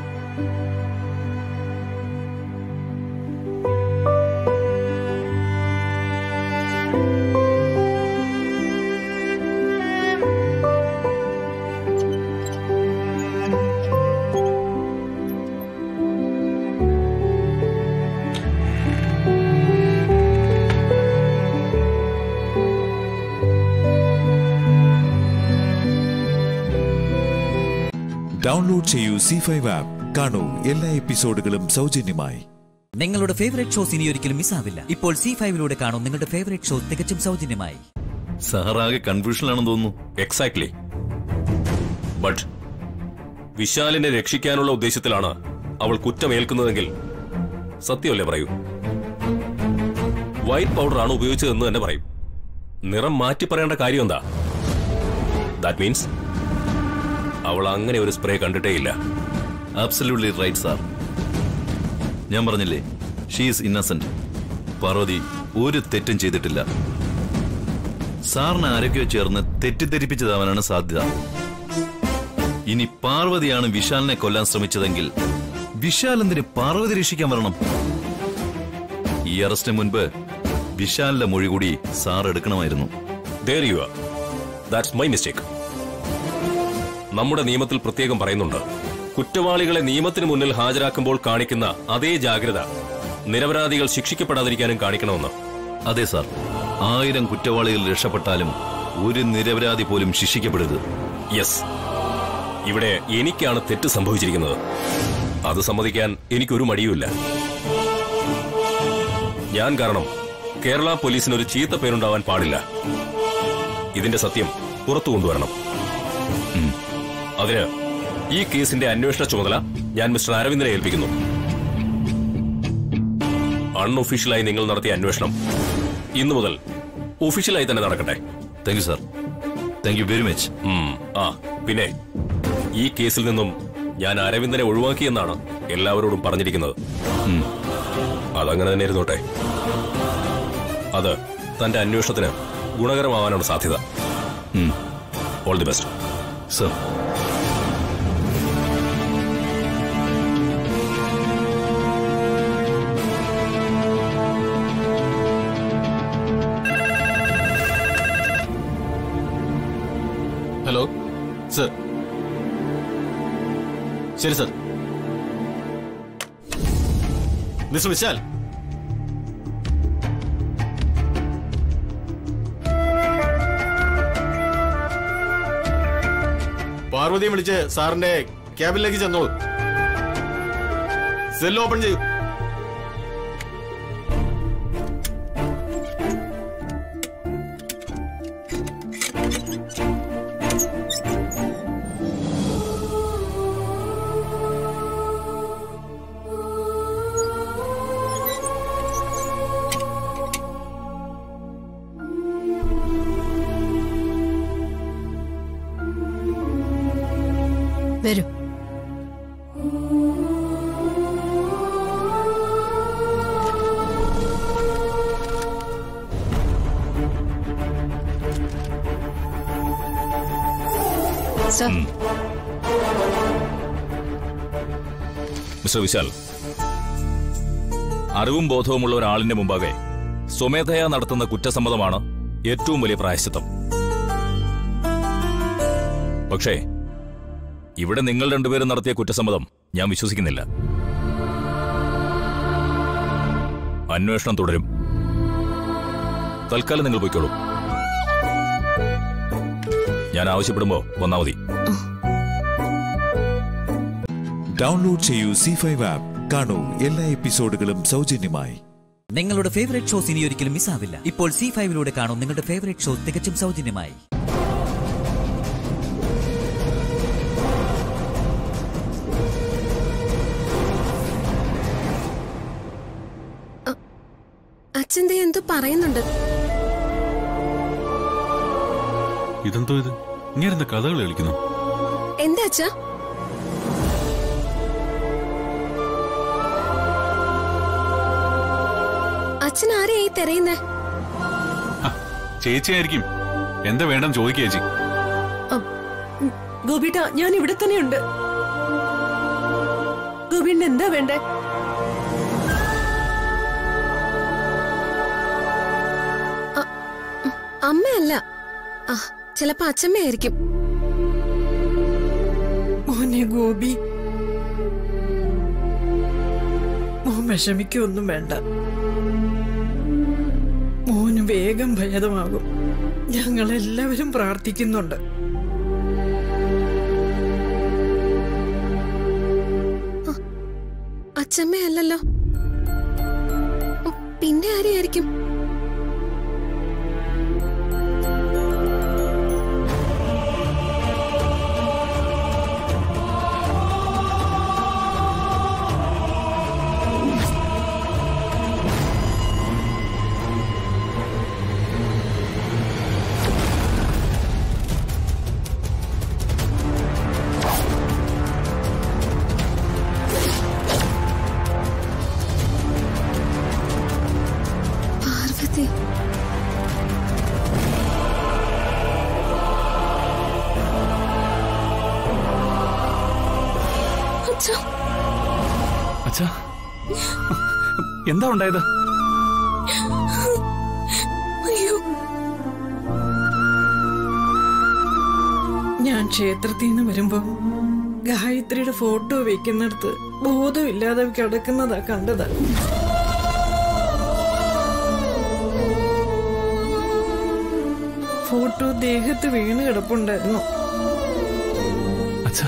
ഡൗൺലോഡ് ചെയ്യൂ സി ഫൈവ് ആപ്പ് കാണൂ എല്ലാ എപ്പിസോഡുകളും സൗജന്യമായി നിങ്ങളുടെ ഫേവറേറ്റ് ഷോസ് ഇനി ഒരിക്കലും മിസ്സാവില്ല ഇപ്പോൾ സി ഫൈവിലൂടെ കാണും നിങ്ങളുടെ ഫേവറേറ്റ് ഷോ തികച്ചും സൗജന്യമായി സാറാകെ കൺഫ്യൂഷനിലാണെന്ന് തോന്നുന്നു എക്സാക്ട്ലി ബട്ട് വിശാലിനെ രക്ഷിക്കാനുള്ള ഉദ്ദേശത്തിലാണ് അവൾ കുറ്റമേൽക്കുന്നതെങ്കിൽ സത്യമല്ലേ പറയൂ വൈറ്റ് പൗഡർ ആണ് ഉപയോഗിച്ചതെന്ന് തന്നെ പറയും നിറം മാറ്റി പറയേണ്ട കാര്യം എന്താ ദാറ്റ് മീൻസ് അവൾ അങ്ങനെ ഒരു സ്പ്രേ കണ്ടിട്ടേയില്ല അബ്സല്യൂട്ട്ലി റൈറ്റ് സാർ ഞാൻ പറഞ്ഞില്ലേ ഷീസ് ഇന്നസെന്റ് പാർവതി ഒരു തെറ്റും ചെയ്തിട്ടില്ല സാറിന് ആരൊക്കെയോ ചേർന്ന് തെറ്റിദ്ധരിപ്പിച്ചതാവാനാണ് സാധ്യത ഇനി പാർവതിയാണ് വിശാലിനെ കൊല്ലാൻ ശ്രമിച്ചതെങ്കിൽ വിശാൽ എന്തിന് പാർവതി രക്ഷിക്കാൻ വരണം ഈ അറസ്റ്റിന് മുൻപ് വിശാലിന്റെ മൊഴി കൂടി സാർ എടുക്കണമായിരുന്നു There you are. That's my mistake. നമ്മുടെ നിയമത്തിൽ പ്രത്യേകം പറയുന്നുണ്ട് കുറ്റവാളികളെ നിയമത്തിന് മുന്നിൽ ഹാജരാക്കുമ്പോൾ കാണിക്കുന്ന അതേ ജാഗ്രത നിരപരാധികൾ ശിക്ഷിക്കപ്പെടാതിരിക്കാനും കാണിക്കണമെന്ന് അതെ സാർ ആയിരം കുറ്റവാളികൾ രക്ഷപ്പെട്ടാലും ഒരു നിരപരാധി പോലും ശിക്ഷിക്കപ്പെടരുത് യെസ് ഇവിടെ എനിക്കാണ് തെറ്റ് സംഭവിച്ചിരിക്കുന്നത് അത് സമ്മതിക്കാൻ എനിക്കൊരു മടിയുമില്ല ഞാൻ കാരണം കേരള പോലീസിന് ഒരു ചീത്ത പേരുണ്ടാവാൻ പാടില്ല ഇതിന്റെ സത്യം പുറത്തു കൊണ്ടുവരണം ഉം. അതിന് ഈ കേസിന്റെ അന്വേഷണ ചുമതല ഞാൻ മിസ്റ്റർ അരവിന്ദനെ ഏൽപ്പിക്കുന്നു അൺഒഫീഷ്യലായി നിങ്ങൾ നടത്തിയ അന്വേഷണം ഇന്നു മുതൽ ഒഫീഷ്യലായി തന്നെ നടക്കട്ടെ thank you sir thank you very much ആ പിന്നെ ഈ കേസിൽ നിന്നും ഞാൻ അരവിന്ദനെ ഒഴിവാക്കിയെന്നാണ് എല്ലാവരോടും പറഞ്ഞിരിക്കുന്നത് അതങ്ങനെ തന്നെ ഇരുന്നോട്ടെ അത് തന്റെ അന്വേഷണത്തിന് ഗുണകരമാവാനാണ് സാധ്യത all the best sir hello sir ശരി സർ മിസ്റ്റർ വിശാൽ പാർവതിയെ വിളിച്ച് സാറിന്റെ ക്യാബിനിലേക്ക് ചെന്നോളൂ സെൽ ഓപ്പൺ ചെയ്യൂ വരൂ സർ മിസ്റ്റർ വിശാൽ അറിവും ബോധവുമുള്ള ഒരാളിന്റെ മുമ്പാകെ സ്വമേധയാ നടത്തുന്ന കുറ്റസമ്മതമാണ് ഏറ്റവും വലിയ പ്രായശ്ചിത്തം പക്ഷേ ഇവിടെ നിങ്ങൾ രണ്ടുപേരും നടത്തിയ കുറ്റസമ്മതം ഞാൻ വിശ്വസിക്കുന്നില്ല അന്വേഷണം തുടരും തൽക്കാലം നിങ്ങൾ പോയിക്കോളൂ ഞാൻ ആവശ്യപ്പെടുമ്പോ വന്നാ മതി ഡൗൺലോഡ് ചെയ്യൂ സി ഫൈവ് ആപ്പ് കാണൂ എല്ലാ എപ്പിസോഡുകളും സൗജന്യമായി നിങ്ങളുടെ ഫേവറേറ്റ് ഷോസ് ഇനി ഒരിക്കലും മിസ്സാവില്ല ഇപ്പോൾ സി ഫൈവിലൂടെ കാണും നിങ്ങളുടെ ഫേവറേറ്റ് ഷോ തികച്ചും സൗജന്യമായി അച്ഛൻ എന്തോ പറയുന്നുണ്ട് ഇതെന്തോ ഇത് ഇങ്ങനെ കഥകൾ കളിക്കുന്നു എന്താ അച്ഛാ അച്ഛൻ ആരെയായി തിരയുന്നേ ചേച്ചിയായിരിക്കും എന്താ വേണ്ടെന്ന് ചോദിക്കുക ചേച്ചി ഗോപിട്ട ഞാൻ ഇവിടെ തന്നെയുണ്ട് ഗോപിന്റെ എന്താ വേണ്ടേ അമ്മയല്ല ആ ചിലപ്പോ അച്ഛമ്മയായിരിക്കും മോനെ ഗോപി മോൻ വിഷമിക്കൊന്നും വേണ്ട മോന് വേഗം ഭേദമാകും ഞങ്ങളെല്ലാവരും പ്രാർത്ഥിക്കുന്നുണ്ട് അച്ഛമ്മയല്ലല്ലോ ഉം, പിന്നെ ആരെയായിരിക്കും പാർവതി അച്ഛാ അച്ഛാ എന്താ ഉണ്ടായത് അയ്യോ ഞാൻ ക്ഷേത്രത്തിൽ നിന്ന് വരുമ്പോ ഗായത്രിയുടെ ഫോട്ടോ വെക്കുന്നിടത്ത് ബോധമില്ലാതെ കിടക്കുന്നതാ കണ്ടത് ഫോട്ടോ ദേഹത്ത് വീണ് കിടപ്പുണ്ടായിരുന്നു അച്ഛാ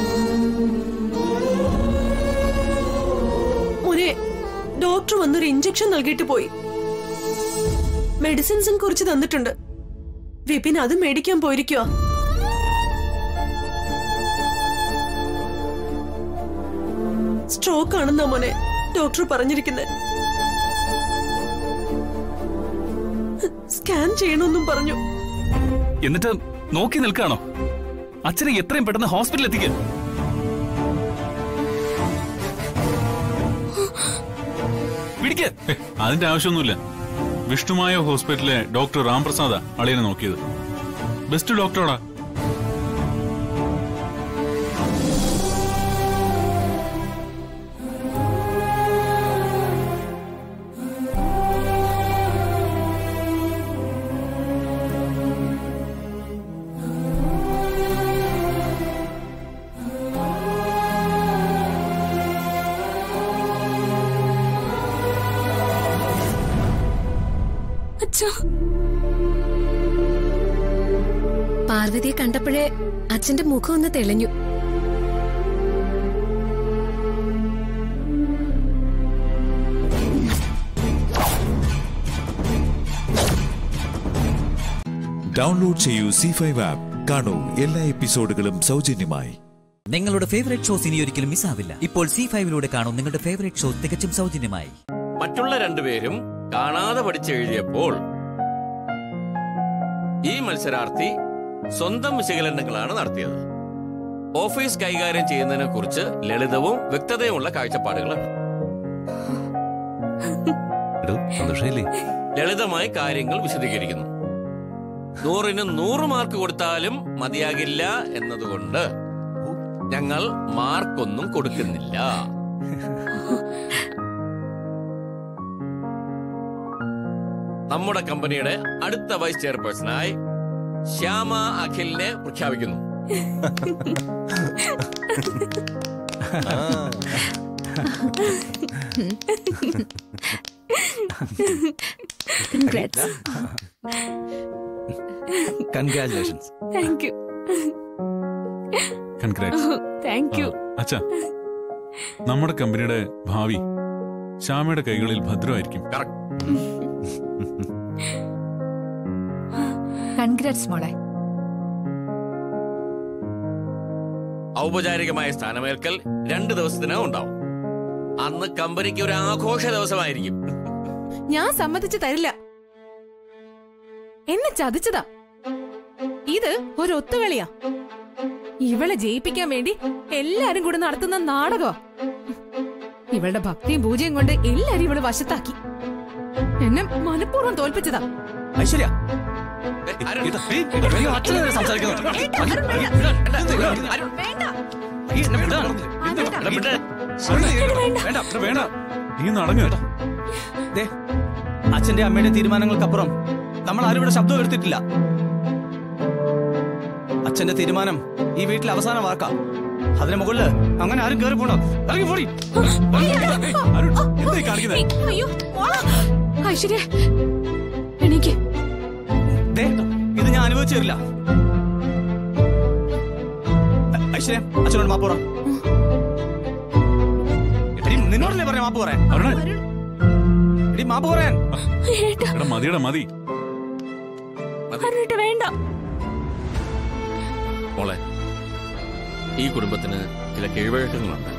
മോനെ ഡോക്ടർ വന്നൊരു ഇഞ്ചക്ഷൻ നൽകിയിട്ട് പോയി മെഡിസിൻസും കുറിച്ച് തന്നിട്ടുണ്ട് വിപിൻ അത് മേടിക്കാൻ പോയിരിക്കുവാ സ്ട്രോക്ക് ആണെന്നാ മോനെ ഡോക്ടർ പറഞ്ഞിരിക്കുന്നത് സ്കാൻ ചെയ്യണമെന്നും പറഞ്ഞു എന്നിട്ട് നോക്കി നിൽക്കാണോ അച്ഛനെ എത്രയും പെട്ടെന്ന് ഹോസ്പിറ്റലിൽ എത്തിക്കുക പിടിക്ക അതിന്റെ ആവശ്യമൊന്നുമില്ല വിഷ്ണുമായ ഹോസ്പിറ്റലിലെ ഡോക്ടർ രാംപ്രസാദ അളിയനെ നോക്കിയത് ബെസ്റ്റ് ഡോക്ടറോടാ അച്ഛാ പാർവതിയെ കണ്ടപ്പോഴേ അച്ഛന്റെ മുഖം ഒന്ന് തെളിഞ്ഞു ഡൗൺലോഡ് ചെയ്യൂ സി ഫൈവ് ആപ്പ് കാണൂ എല്ലാ എപ്പിസോഡുകളും സൗജന്യമായി നിങ്ങളുടെ ഫേവറേറ്റ് ഷോസ് ഇനി ഒരിക്കലും മിസ്സാവില്ല ഇപ്പോൾ സി ഫൈവിലൂടെ കാണും നിങ്ങളുടെ ഫേവറേറ്റ് ഷോ തികച്ചും സൗജന്യമായി മറ്റുള്ള രണ്ടുപേരും കാണാതെ പഠിച്ചെഴുതിയപ്പോൾ ഈ മത്സരാർത്ഥി സ്വന്തം വിശകലനങ്ങളാണ് നടത്തിയത് ഓഫീസ് കൈകാര്യം ചെയ്യുന്നതിനെ കുറിച്ച് ലളിതവും വ്യക്തതയുമുള്ള കാഴ്ചപ്പാടുകളാണ് ലളിതമായി കാര്യങ്ങൾ വിശദീകരിക്കുന്നു നൂറിന് നൂറ് മാർക്ക് കൊടുത്താലും മതിയാകില്ല എന്നതുകൊണ്ട് ഞങ്ങൾ മാർക്കൊന്നും കൊടുക്കുന്നില്ല നമ്മുടെ കമ്പനിയുടെ അടുത്ത വൈസ് ചെയർപേഴ്സണായി ശ്യാമ അഖിലിനെ പ്രഖ്യാപിക്കുന്നു Congrats. Congratulations thank you congrats thank you അച്ഛാ നമ്മുടെ കമ്പനിയുടെ ഭാവി ശ്യാമയുടെ കൈകളിൽ ഭദ്രമായിരിക്കും കൺഗ്രാറ്റ്സ് മോളെ ഔപചാരികമായ സ്ഥാനമേൽക്കൽ രണ്ട് ദിവസത്തിനകം ഉണ്ടാവും അന്ന് കമ്പനിക്ക് ഒരു ആഘോഷ ദിവസമായിരിക്കും ഞാൻ സമ്മതിച്ചു തരില്ല എന്നെ ചതിച്ചതാ ഇത് ഒരു ഒത്തുകളിയാ ഇവളെ ജയിപ്പിക്കാൻ വേണ്ടി എല്ലാരും കൂടെ നടത്തുന്ന നാടകമാ ഇവളുടെ ഭക്തിയും പൂജയും കൊണ്ട് എല്ലാരും ഇവള് വശത്താക്കി എന്നെ മനഃപൂർവ്വം തോൽപ്പിച്ചതാ ഐശ്വര്യ വേണ്ട നീ നടങ്ങ ദേ, അച്ഛന്റെ അമ്മയുടെ തീരുമാനങ്ങൾക്കപ്പുറം നമ്മൾ ആരും ഇവിടെ ശബ്ദം എടുത്തിട്ടില്ല അച്ഛന്റെ തീരുമാനം ഈ വീട്ടിൽ അവസാന വാക്കാ അതിന് മുകളില് അങ്ങനെ ആരും കയറി പോണോ ഇറങ്ങി പോടി എന്തായി കാണിക്കുന്നത് അയ്യോ ഐശ്വര്യ എനിക്ക് ദേ, ഇത് ഞാൻ അനുഭവിച്ചു തരില്ല ഐ- ഐശ്വര്യ അച്ഛനോട് മാപ്പ് പറ എടി, നിന്നോടല്ലേ പറഞ്ഞ മാപ്പ് പറയാൻ എടി മാപ്പ് പറയാൻ എടാ മതിയടാ മതി അരുണിട്ട് വേണ്ട മോളെ ഈ കുടുംബത്തിന് ചില കീഴ്വഴക്കങ്ങളുണ്ട്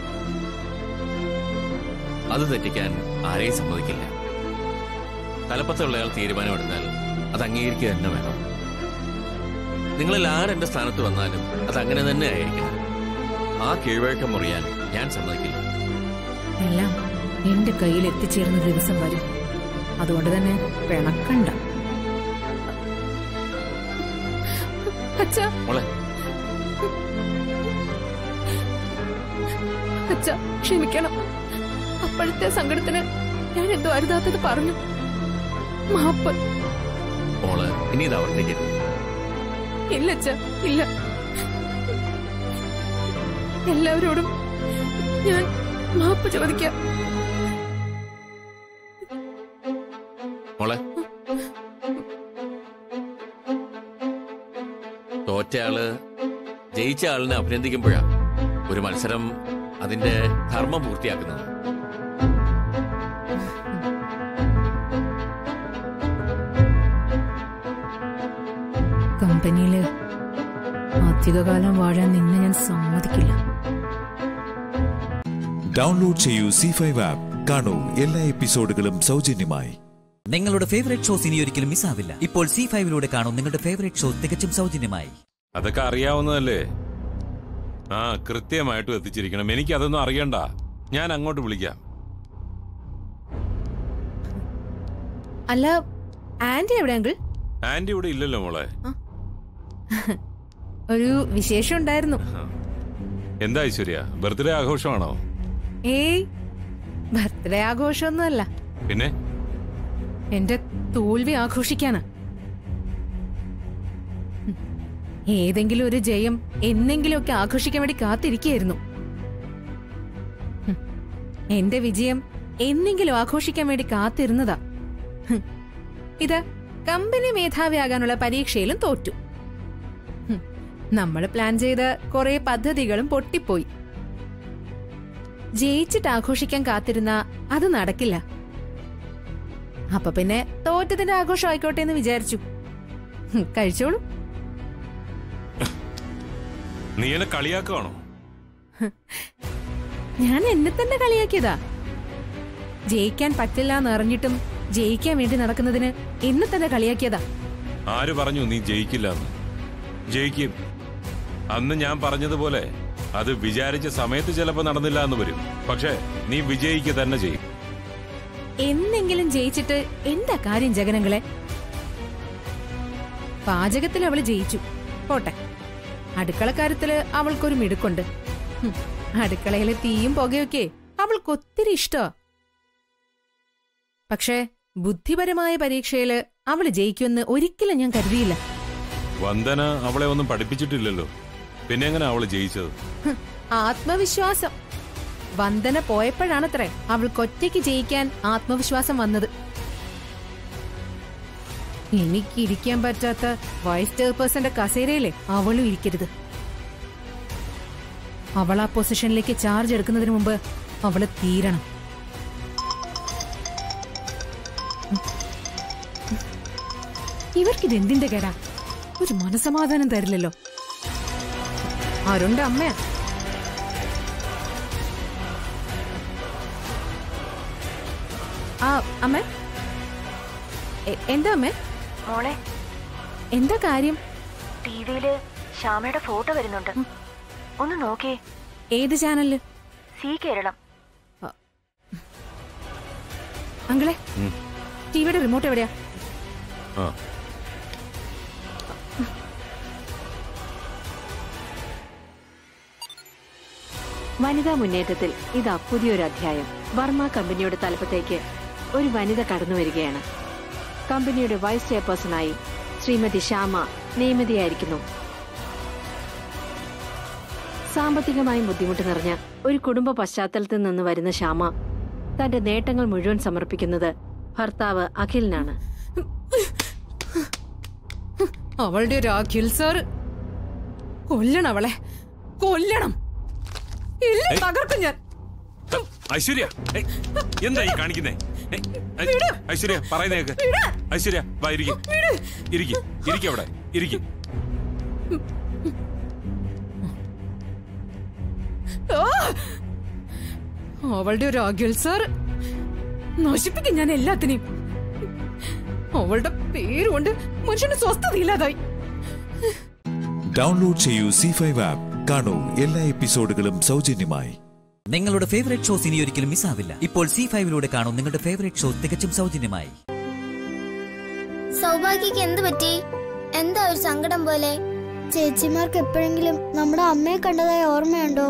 അത് തെറ്റിക്കാൻ ആരെയും സമ്മതിക്കില്ല തലപ്പത്തുള്ളയാൾ തീരുമാനമെടുത്താൽ അത് അംഗീകരിക്കുക തന്നെ വേണം നിങ്ങളിൽ ആരെന്റെ സ്ഥാനത്ത് വന്നാലും അത് അങ്ങനെ തന്നെ ആയിരിക്കണം ആ കീഴ്വഴക്കം മുറിയാൻ ഞാൻ സമ്മതിക്കില്ല എല്ലാം എന്റെ കയ്യിൽ എത്തിച്ചേരുന്ന ദിവസം വരും അതുകൊണ്ട് തന്നെ പിണക്കണ്ട അച്ഛാ മോളെ അച്ഛാ ക്ഷമിക്കണം അപ്പോഴത്തെ സങ്കടത്തിന് ഞാൻ എന്തോ അരുതാത്തത് പറഞ്ഞു മാപ്പ് മോള് ഇനി ഇത് ആവർത്തിക്കരുത് ഇല്ല അച്ഛാ ഇല്ല എല്ലാവരോടും ഞാൻ മാപ്പ് ചോദിക്കാം മോളെ തോറ്റയാള് ജയിച്ച ആളിനെ അഭിനന്ദിക്കുമ്പോഴാ ഒരു മത്സരം അതിന്റെ ധർമ്മം പൂർത്തിയാക്കുന്നത് കമ്പനിയില് അധികകാലം വാഴാൻ നിന്നെ ഞാൻ സമ്മതിക്കില്ല ഡൗൺലോഡ് ചെയ്യൂ സി ഫൈവ് ആപ്പ് കാണൂ എല്ലാ എപ്പിസോഡുകളും സൗജന്യമായി നിങ്ങളുടെ ഫേവറേറ്റ് ഷോസ് ഇനി ഒരിക്കലും മിസ്സാവില്ല ഇപ്പോൾ സി ഫൈവിലൂടെ കാണും നിങ്ങളുടെ ഫേവറേറ്റ് ഷോ തികച്ചും സൗജന്യമായി അതൊക്കെ അറിയാവുന്നതല്ലേ ആ കൃത്യമായിട്ടും എത്തിച്ചിരിക്കണം എനിക്ക് അതൊന്നും അറിയണ്ട ഞാൻ അങ്ങോട്ട് വിളിക്കാം അല്ല ആന്റി എവിടെ അങ്കിൾ ആന്റി ഇവിടെ ഇല്ലല്ലോ മോളെ ഒരു വിശേഷം ഉണ്ടായിരുന്നു എന്താ ഐശ്വര്യ ബർത്ത്ഡേ ആഘോഷമാണോ ഏയ് ബർത്ത്ഡേ ആഘോഷമൊന്നുമല്ല പിന്നെ എന്റെ തോൽവി ആഘോഷിക്കാനാ ഹും. ഏതെങ്കിലും ഒരു ജയം എന്നെങ്കിലുമൊക്കെ ആഘോഷിക്കാൻ വേണ്ടി കാത്തിരിക്കുകയായിരുന്നു ഹും. എന്റെ വിജയം എന്നെങ്കിലും ആഘോഷിക്കാൻ വേണ്ടി കാത്തിരുന്നതാ ഹും. ഇത് കമ്പനി മേധാവിയാകാനുള്ള പരീക്ഷയിലും തോറ്റു നമ്മൾ പ്ലാൻ ചെയ്ത കുറെ പദ്ധതികളും പൊട്ടിപ്പോയി ജയിച്ചിട്ട് ആഘോഷിക്കാൻ കാത്തിരുന്ന അത് നടക്കില്ല അപ്പൊ പിന്നെ തോറ്റതിന്റെ ആഘോഷം ആയിക്കോട്ടെ എന്ന് വിചാരിച്ചു ഹും, കഴിച്ചോളൂ നീ എന്നെ കളിയാക്കുവാണോ ഞാൻ എന്നെ തന്നെ കളിയാക്കിയതാ ജയിക്കാൻ പറ്റില്ല എന്ന് അറിഞ്ഞിട്ടും ജയിക്കാൻ വേണ്ടി നടക്കുന്നതിന് എന്നെ തന്നെ കളിയാക്കിയതാ ആര് പറഞ്ഞു നീ ജയിക്കില്ല എന്ന് ജയിക്കും അന്ന് ഞാൻ പറഞ്ഞതുപോലെ അത് വിചാരിച്ച സമയത്ത് ചിലപ്പോൾ നടന്നില്ല എന്ന് വരും പക്ഷേ നീ വിജയിക്കുക തന്നെ ചെയ്യും എന്നെങ്കിലും ജയിച്ചിട്ട് എന്താ കാര്യം ജഗനങ്ങളെ പാചകത്തിൽ അവള് ജയിച്ചു പോട്ടെ അടുക്കളക്കാര്യത്തില് അവൾക്കൊരു മിടുക്കുണ്ട് ഹും, അടുക്കളയിലെ തീയും പുകയൊക്കെ അവൾക്കൊത്തിരി ഇഷ്ടമാ പക്ഷേ ബുദ്ധിപരമായ പരീക്ഷയില് അവള് ജയിക്കുമെന്ന് ഒരിക്കലും ഞാൻ കരുതിയില്ല വന്ദന അവളെ ഒന്നും പഠിപ്പിച്ചിട്ടില്ലല്ലോ പിന്നെ എങ്ങനെ അവള് ജയിച്ചത് ഹ്, ആത്മവിശ്വാസം വന്ദന പോയപ്പോഴാണത്രേ അവൾക്കൊറ്റയ്ക്ക് ജയിക്കാൻ ആത്മവിശ്വാസം വന്നത് എനിക്ക് ഇരിക്കാൻ പറ്റാത്ത വൈസ് ചെയർപേഴ്സന്റെ കസേരയിലെ അവളും ഇരിക്കരുത് അവൾ ആ പൊസിഷനിലേക്ക് ചാർജ് എടുക്കുന്നതിന് മുമ്പ് അവള് തീരണം ഇവർക്കിത് എന്തിന്റെ കേടാ ഒരു മനസമാധാനം തരില്ലല്ലോ ആരുണ്ട് അമ്മ ആ അമ്മ എ- എന്താ അമ്മ മോളെ എന്താ കാര്യം ടിവിയില് ശ്യാമയുടെ ഫോട്ടോ വരുന്നുണ്ട് ഒന്ന് നോക്കിയേ ഏത് ചാനലില് സി കേരളം അങ്കിളെ ടിവിയുടെ റിമോട്ട് എവിടെയാ ആ വനിതാ മുന്നേറ്റത്തിൽ ഇതാ പുതിയൊരു അധ്യായം വർമ്മ കമ്പനിയുടെ തലപ്പത്തേക്ക് ഒരു വനിത കടന്നു വരികയാണ് കമ്പനിയുടെ വൈസ് ചെയർപേഴ്സണായി ശ്രീമതി ശ്യാമ നിയമിതയായിരിക്കുന്നു സാമ്പത്തികമായും ബുദ്ധിമുട്ട് നിറഞ്ഞ ഒരു കുടുംബ പശ്ചാത്തലത്തിൽ നിന്ന് വരുന്ന ശ്യാമ തന്റെ നേട്ടങ്ങൾ മുഴുവൻ സമർപ്പിക്കുന്നത് ഭർത്താവ് അഖിലിനാണ് അവളുടെ ഒരു അഖിൽ സാർ കൊല്ലണം അവളെ കൊല്ലണം ഇല്ല ഏയ്. തകർക്കും ഞാൻ ഐശ്വര്യ ഏയ്, എന്താ ഈ കാണിക്കുന്നേ ഏയ്, ഏയ്, ഐശ്വര്യ പറയുന്നേക്ക് ഐശ്വര്യ വാ ഇരിക്കും ഇരിക്കും ഇരിക്കും അവിടെ ഇരിക്കും ആ! അവളുടെ ഒരു അഖിൽ സാർ നശിപ്പിക്കും ഞാൻ എല്ലാത്തിനെയും അവളുടെ പേരുകൊണ്ട് മനുഷ്യന് സ്വസ്ഥതയില്ലാതായി ഡൗൺലോഡ് ചെയ്യൂ സി ഫൈവ് ആപ്പ് കാണൂ എല്ലാ എപ്പിസോഡുകളും സൗജന്യമായി നിങ്ങളുടെ ഫേവറേറ്റ് ഷോസ് ഇനി ഒരിക്കലും മിസ്സാവില്ല ഇപ്പോൾ സി ഫൈവിലൂടെ കാണും നിങ്ങളുടെ ഫേവറേറ്റ് ഷോ തികച്ചും സൗജന്യമായി സൗഭാഗ്യക്ക് എന്ത് പറ്റി എന്താ ഒരു സങ്കടം പോലെ ചേച്ചിമാർക്ക് എപ്പോഴെങ്കിലും നമ്മുടെ അമ്മയെ കണ്ടതായ ഓർമ്മയുണ്ടോ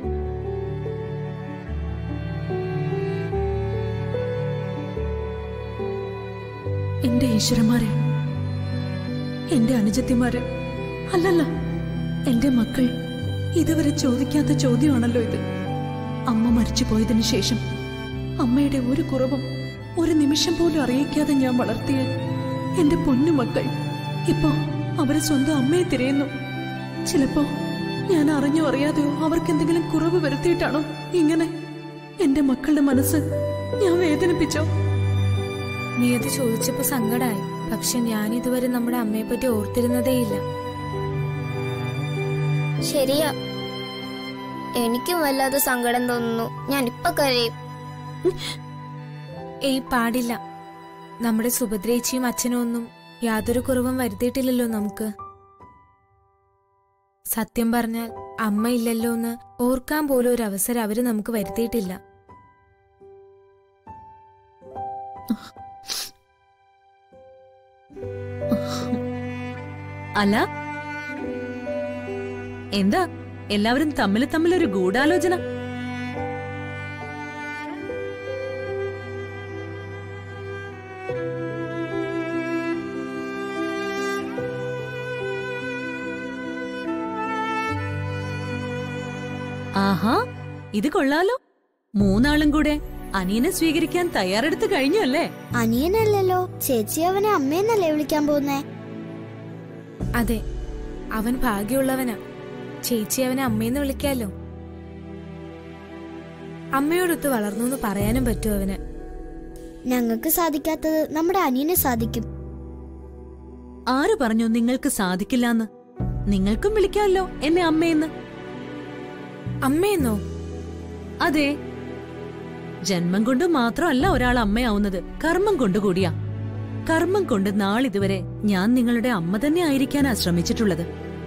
എന്റെ ഈശ്വരന്മാരെ എന്റെ അനുജത്തിമാര് അല്ലല്ല എന്റെ മക്കൾ ഇതുവരെ ചോദിക്കാത്ത ചോദ്യമാണല്ലോ ഇത് അമ്മ മരിച്ചു പോയതിനു ശേഷം അമ്മയുടെ ഒരു കുറവും ഒരു നിമിഷം പോലും അറിയിക്കാതെ ഞാൻ വളർത്തിയ എന്റെ പൊന്നു മക്കൾ ഇപ്പോ അവരെ സ്വന്തം അമ്മയെ തിരയുന്നു ചിലപ്പോ ഞാൻ അറിഞ്ഞോ അറിയാതെയോ അവർക്ക് എന്തെങ്കിലും കുറവ് വരുത്തിയിട്ടാണോ ഇങ്ങനെ എന്റെ മക്കളുടെ മനസ്സ് ഞാൻ വേദനിപ്പിച്ചോ നീ അത് ചോദിച്ചപ്പോ സങ്കടായി പക്ഷെ ഞാൻ ഇതുവരെ നമ്മുടെ അമ്മയെ പറ്റി ഓർത്തിരുന്നതേയില്ല ശരിയാ എനിക്കും വല്ലാതെ സങ്കടം തോന്നുന്നു ഞാൻ ഇപ്പൊ കരയും ഏയ് പാടില്ല നമ്മുടെ സുഭദ്രേച്ചിയും അച്ഛനും ഒന്നും യാതൊരു കുറവും വരുത്തിയിട്ടില്ലല്ലോ നമുക്ക് സത്യം പറഞ്ഞാൽ അമ്മ ഇല്ലല്ലോ എന്ന് ഓർക്കാൻ പോലും ഒരു അവസരം അവര് നമുക്ക് വരുത്തിയിട്ടില്ല അല്ല എന്താ എല്ലാവരും തമ്മിൽ തമ്മിൽ ഒരു ഗൂഢാലോചന ആഹാ ഇത് കൊള്ളാലോ മൂന്നാളും കൂടെ അനിയനെ സ്വീകരിക്കാൻ തയ്യാറെടുത്ത് കഴിഞ്ഞു അല്ലേ അനിയനല്ലല്ലോ ചേച്ചി അവനെ അമ്മയെന്നല്ലേ വിളിക്കാൻ പോകുന്നേ അതെ അവൻ ഭാഗ്യമുള്ളവനാ ചേച്ചി അവനെ അമ്മയെന്ന് വിളിക്കാലോ അമ്മയോടൊത്ത് വളർന്നു എന്ന് പറയാനും പറ്റും അവന് ഞങ്ങൾക്ക് സാധിക്കാത്തത് നമ്മുടെ അനിയന് സാധിക്കും ആര് പറഞ്ഞു നിങ്ങൾക്ക് സാധിക്കില്ലാന്ന് നിങ്ങൾക്കും വിളിക്കാമല്ലോ എന്നെ അമ്മയെന്ന് അമ്മയെന്നോ അതെ ജന്മം കൊണ്ട് മാത്രമല്ല ഒരാൾ അമ്മയാവുന്നത് കർമ്മം കൊണ്ട് കൂടിയാ കർമ്മം കൊണ്ട് നാളിതുവരെ ഞാൻ നിങ്ങളുടെ അമ്മ തന്നെ ആയിരിക്കാനാ ശ്രമിച്ചിട്ടുള്ളത്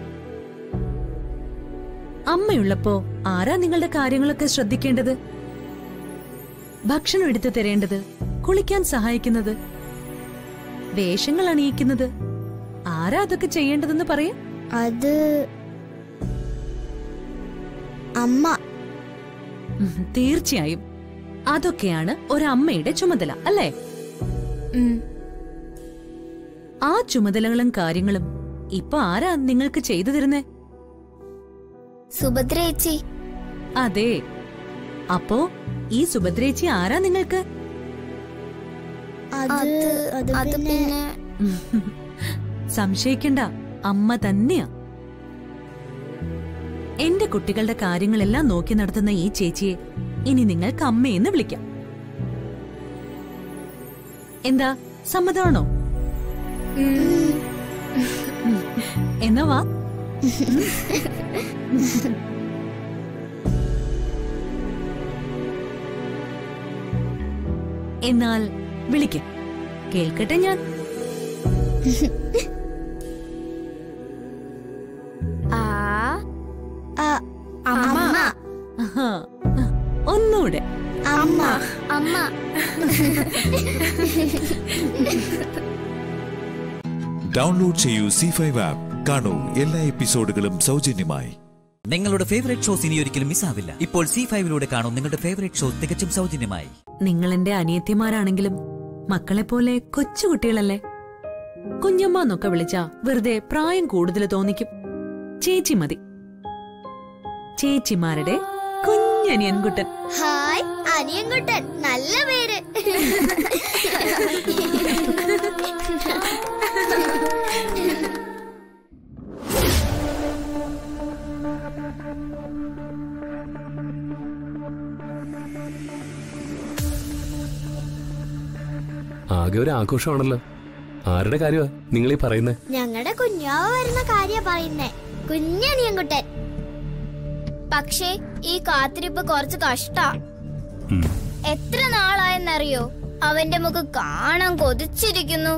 അമ്മയുള്ളപ്പോ ആരാ നിങ്ങളുടെ കാര്യങ്ങളൊക്കെ ശ്രദ്ധിക്കേണ്ടത് ഭക്ഷണം എടുത്തു തരേണ്ടത് കുളിക്കാൻ സഹായിക്കുന്നത് വേഷങ്ങൾ അണിയിക്കുന്നത് ആരാ അതൊക്കെ ചെയ്യേണ്ടതെന്ന് പറയും അത് അമ്മ തീർച്ചയായും അതൊക്കെയാണ് ഒരമ്മയുടെ ചുമതല അല്ലേ ആ ചുമതലകളും കാര്യങ്ങളും ഇപ്പൊ ആരാ നിങ്ങൾക്ക് ചെയ്തു തരുന്നേ സുഭദ്ര ചേച്ചി അതെ അപ്പോ ഈ സുഭദ്രേച്ചി ആരാ നിങ്ങൾക്ക് അത് അത് പിന്നെ സംശയിക്കണ്ട അമ്മ തന്നെയാ എന്റെ കുട്ടികളുടെ കാര്യങ്ങളെല്ലാം നോക്കി നടത്തുന്ന ഈ ചേച്ചിയെ ഇനി നിങ്ങൾക്ക് അമ്മയെന്ന് വിളിക്കാം എന്താ സമ്മതമാണോ എന്നാ വാ എന്നാൽ വിളിക്കാം കേൾക്കട്ടെ ഞാൻ ആ അമ്മ ആഹാ. ഒന്നൂടെ അമ്മ അമ്മ ഡൗൺലോഡ് ചെയ്യൂ സി ഫൈവ് ആപ്പ് കാണൂ എല്ലാ എപ്പിസോഡുകളും സൗജന്യമായി നിങ്ങളുടെ ഫേവറേറ്റ് ഷോസ് ഇനി ഒരിക്കലും മിസ്സാവില്ല ഇപ്പോൾ സി ഫൈവിലൂടെ കാണും നിങ്ങളുടെ ഫേവറേറ്റ് ഷോ തികച്ചും സൗജന്യമായി നിങ്ങൾ എന്റെ അനിയത്തിമാരാണെങ്കിലും മക്കളെപ്പോലെ കൊച്ചുകുട്ടികളല്ലേ കുഞ്ഞമ്മ എന്നൊക്കെ വിളിച്ചാ വെറുതെ പ്രായം കൂടുതൽ തോന്നിക്കും ചേച്ചി മതി ചേച്ചിമാരുടെ കുഞ്ഞനിയൻകുട്ടൻ ഹായ് അനിയൻകുട്ടൻ നല്ല പേര് ആകെ ഒരു ആഘോഷമാണല്ലോ ആരുടെ കാര്യമാ നിങ്ങൾ ഈ പറയുന്നത് ഞങ്ങളുടെ കുഞ്ഞാവ വരുന്ന കാര്യ പറയുന്നേ കുഞ്ഞനിയൻകുട്ടൻ പക്ഷേ ഈ കാത്തിരിപ്പ് കുറച്ച് കഷ്ടാ എത്ര നാളായെന്നറിയോ അവന്റെ മുഖം കാണാൻ കൊതിച്ചിരിക്കുന്നു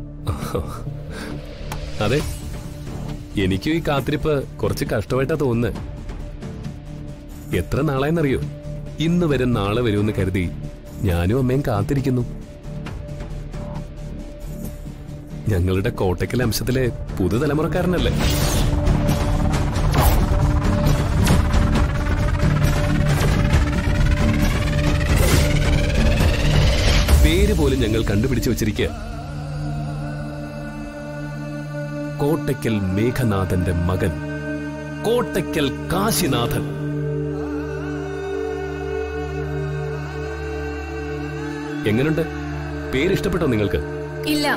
അതെ എനിക്കും ഈ കാത്തിരിപ്പ് കുറച്ച് കഷ്ടമായിട്ടാ തോന്നുന്നത് എത്ര നാളായെന്നറിയോ ഇന്ന് വരും നാളെ വരുമെന്ന് കരുതി ഞാനും അമ്മയും കാത്തിരിക്കുന്നു ഞങ്ങളുടെ കോട്ടക്കൽ അംശത്തിലെ പുതുതലമുറക്കാരനല്ലേ പേര് പോലും ഞങ്ങൾ കണ്ടുപിടിച്ചു വച്ചിരിക്കുക കോട്ടയ്ക്കൽ മേഘനാഥന്റെ മകൻ കോട്ടയ്ക്കൽ കാശിനാഥൻ എങ്ങനുണ്ട് പേര് ഇഷ്ടപ്പെട്ടോ നിങ്ങൾക്ക് ഇല്ല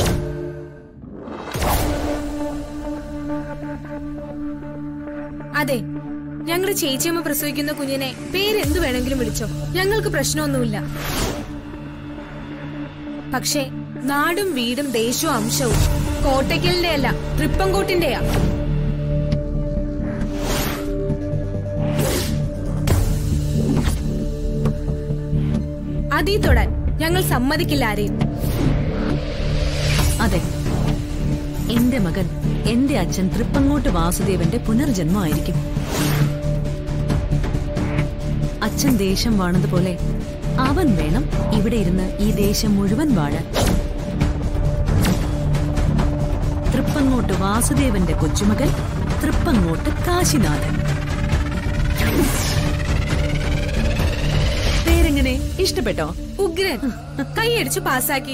അതെ ഞങ്ങളുടെ ചേച്ചിയമ്മ പ്രസവിക്കുന്ന കുഞ്ഞിനെ പേരെന്തു വേണമെങ്കിലും വിളിച്ചോ ഞങ്ങൾക്ക് പ്രശ്നമൊന്നുമില്ല പക്ഷേ നാടും വീടും ദേശവും അംശവും കോട്ടയ്ക്കലിന്റെ അല്ല തൃപ്പങ്കോട്ടിന്റെയാ അതീ തൊടാൻ ഞങ്ങൾ സമ്മതിക്കില്ല ആരെയും അതെ എന്റെ മകൻ എന്റെ അച്ഛൻ തൃപ്പങ്ങോട്ട് വാസുദേവന്റെ പുനർജന്മമായിരിക്കും അച്ഛൻ ദേശം വാണതുപോലെ അവൻ വേണം ഇവിടെ ഇരുന്ന് ഈ ദേശം മുഴുവൻ വാഴാൻ തൃപ്പങ്ങോട്ട് വാസുദേവന്റെ കൊച്ചുമകൻ തൃപ്പങ്ങോട്ട് കാശിനാഥൻ പേരെങ്ങനെ ഇഷ്ടപ്പെട്ടോ ഉഗ്രൻ കൈയടിച്ചു പാസ്സാക്കി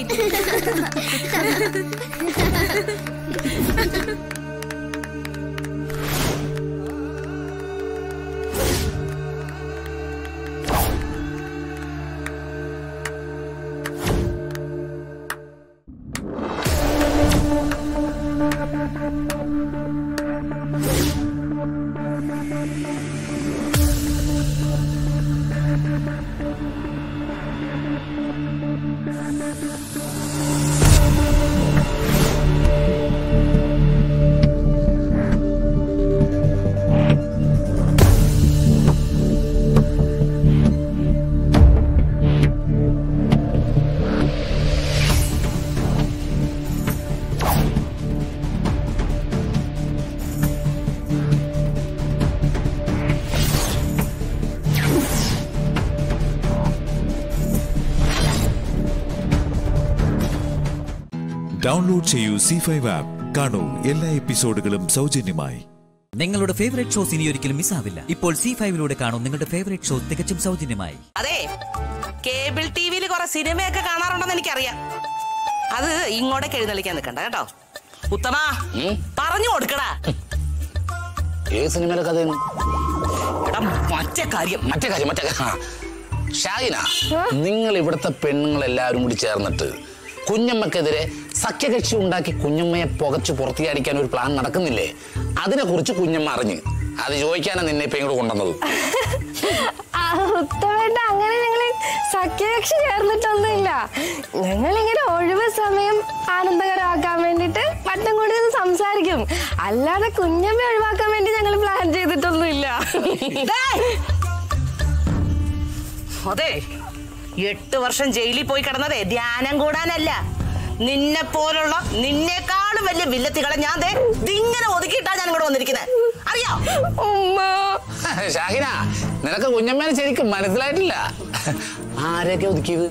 ഡൗൺലോഡ് ചെയ്യൂ സി ഫൈവ് ആപ്പ് കാണൂ എല്ലാ എപ്പിസോഡുകളും സൗജന്യമായി നിങ്ങളുടെ ഫേവറേറ്റ് ഷോസ് ഇനി ഒരിക്കലും മിസ്സാവില്ല ഇപ്പോൾ സി ഫൈവിലൂടെ കാണും നിങ്ങളുടെ ഫേവറേറ്റ് ഷോ തികച്ചും സൗജന്യമായി അതെ കേബിൾ ടി വിയിൽ കുറെ സിനിമയൊക്കെ കാണാറുണ്ടെന്ന് എനിക്കറിയാം അത് ഇങ്ങോട്ടേക്ക് എഴുന്നള്ളിക്കാൻ നിൽക്കണ്ട കേട്ടോ ഉത്തമ പറഞ്ഞു കൊടുക്കടാ ഏത് സിനിമയിലെ കഥയാണ് എടാ മറ്റേ കാര്യം മറ്റേ കാര്യം മറ്റേ കാര്യം. ആ. ഷാഹിന നിങ്ങൾ ഇവിടുത്തെ പെണ്ണുങ്ങൾ എല്ലാവരും കൂടി ചേർന്നിട്ട് കുഞ്ഞമ്മക്കെതിരെ സഖ്യകക്ഷി ഉണ്ടാക്കി കുഞ്ഞമ്മയെ പുകച്ച് പുറത്തിയാടിക്കാൻ ഒരു പ്ലാൻ നടക്കുന്നില്ലേ അതിനെ കുറിച്ച് കുഞ്ഞമ്മ അറിഞ്ഞ് അത് ചോദിക്കാനാണ് നിന്നെ ഇപ്പൊ ഇങ്ങോട്ട് കൊണ്ടുവന്നത് ആ, ഉത്തമേട്ട അങ്ങനെ ഞങ്ങള് സഖ്യകക്ഷി ചേർന്നിട്ടൊന്നുമില്ല ഞങ്ങൾ ഇങ്ങനെ ഒഴിവ് സമയം ആനന്ദകരമാക്കാൻ വേണ്ടിട്ട് വട്ടം കൂടി ഒന്ന് സംസാരിക്കും അല്ലാതെ കുഞ്ഞമ്മ ഒഴിവാക്കാൻ വേണ്ടി ഞങ്ങൾ പ്ലാൻ ചെയ്തിട്ടൊന്നുമില്ല അതെ എട്ട് വർഷം ജയിലിൽ പോയി കിടന്നതേ ധ്യാനം കൂടാനല്ല നിന്നെ പോലുള്ള നിന്നേക്കാളും വലിയ വില്ലത്തികളെ ഞാൻ ദേ ഇതിങ്ങനെ ഒതുക്കിയിട്ടാ ഞാൻ ഇങ്ങോട്ട് വന്നിരിക്കുന്നത് അറിയോ ഷാഹിന നിനക്ക് കുഞ്ഞമ്മേനെ ശരിക്കും മനസ്സിലായിട്ടില്ല ആരെയൊക്കെ ഒതുക്കിയത്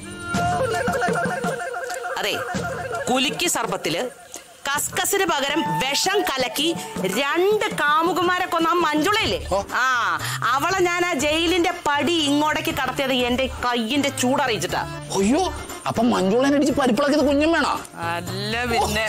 അതെ കുലുക്കി സർപ്പത്തില് കസ്കസിന് പകരം വിഷം കലക്കി രണ്ട് കാമുകുമാരെ കൊന്ന ആ മഞ്ജുളയില്ലേ ആ അവളെ ഞാൻ ആ ജയിലിന്റെ പടി ഇങ്ങോട്ടേക്ക് കടത്തിയത് എന്റെ കയ്യിന്റെ ചൂടറിയിച്ചിട്ടാ അയ്യോ അപ്പൊ മഞ്ജുളനെ അടിച്ച് പരിപ്പിളക്കിയത് കുഞ്ഞമ്മേണോ അല്ല പിന്നെ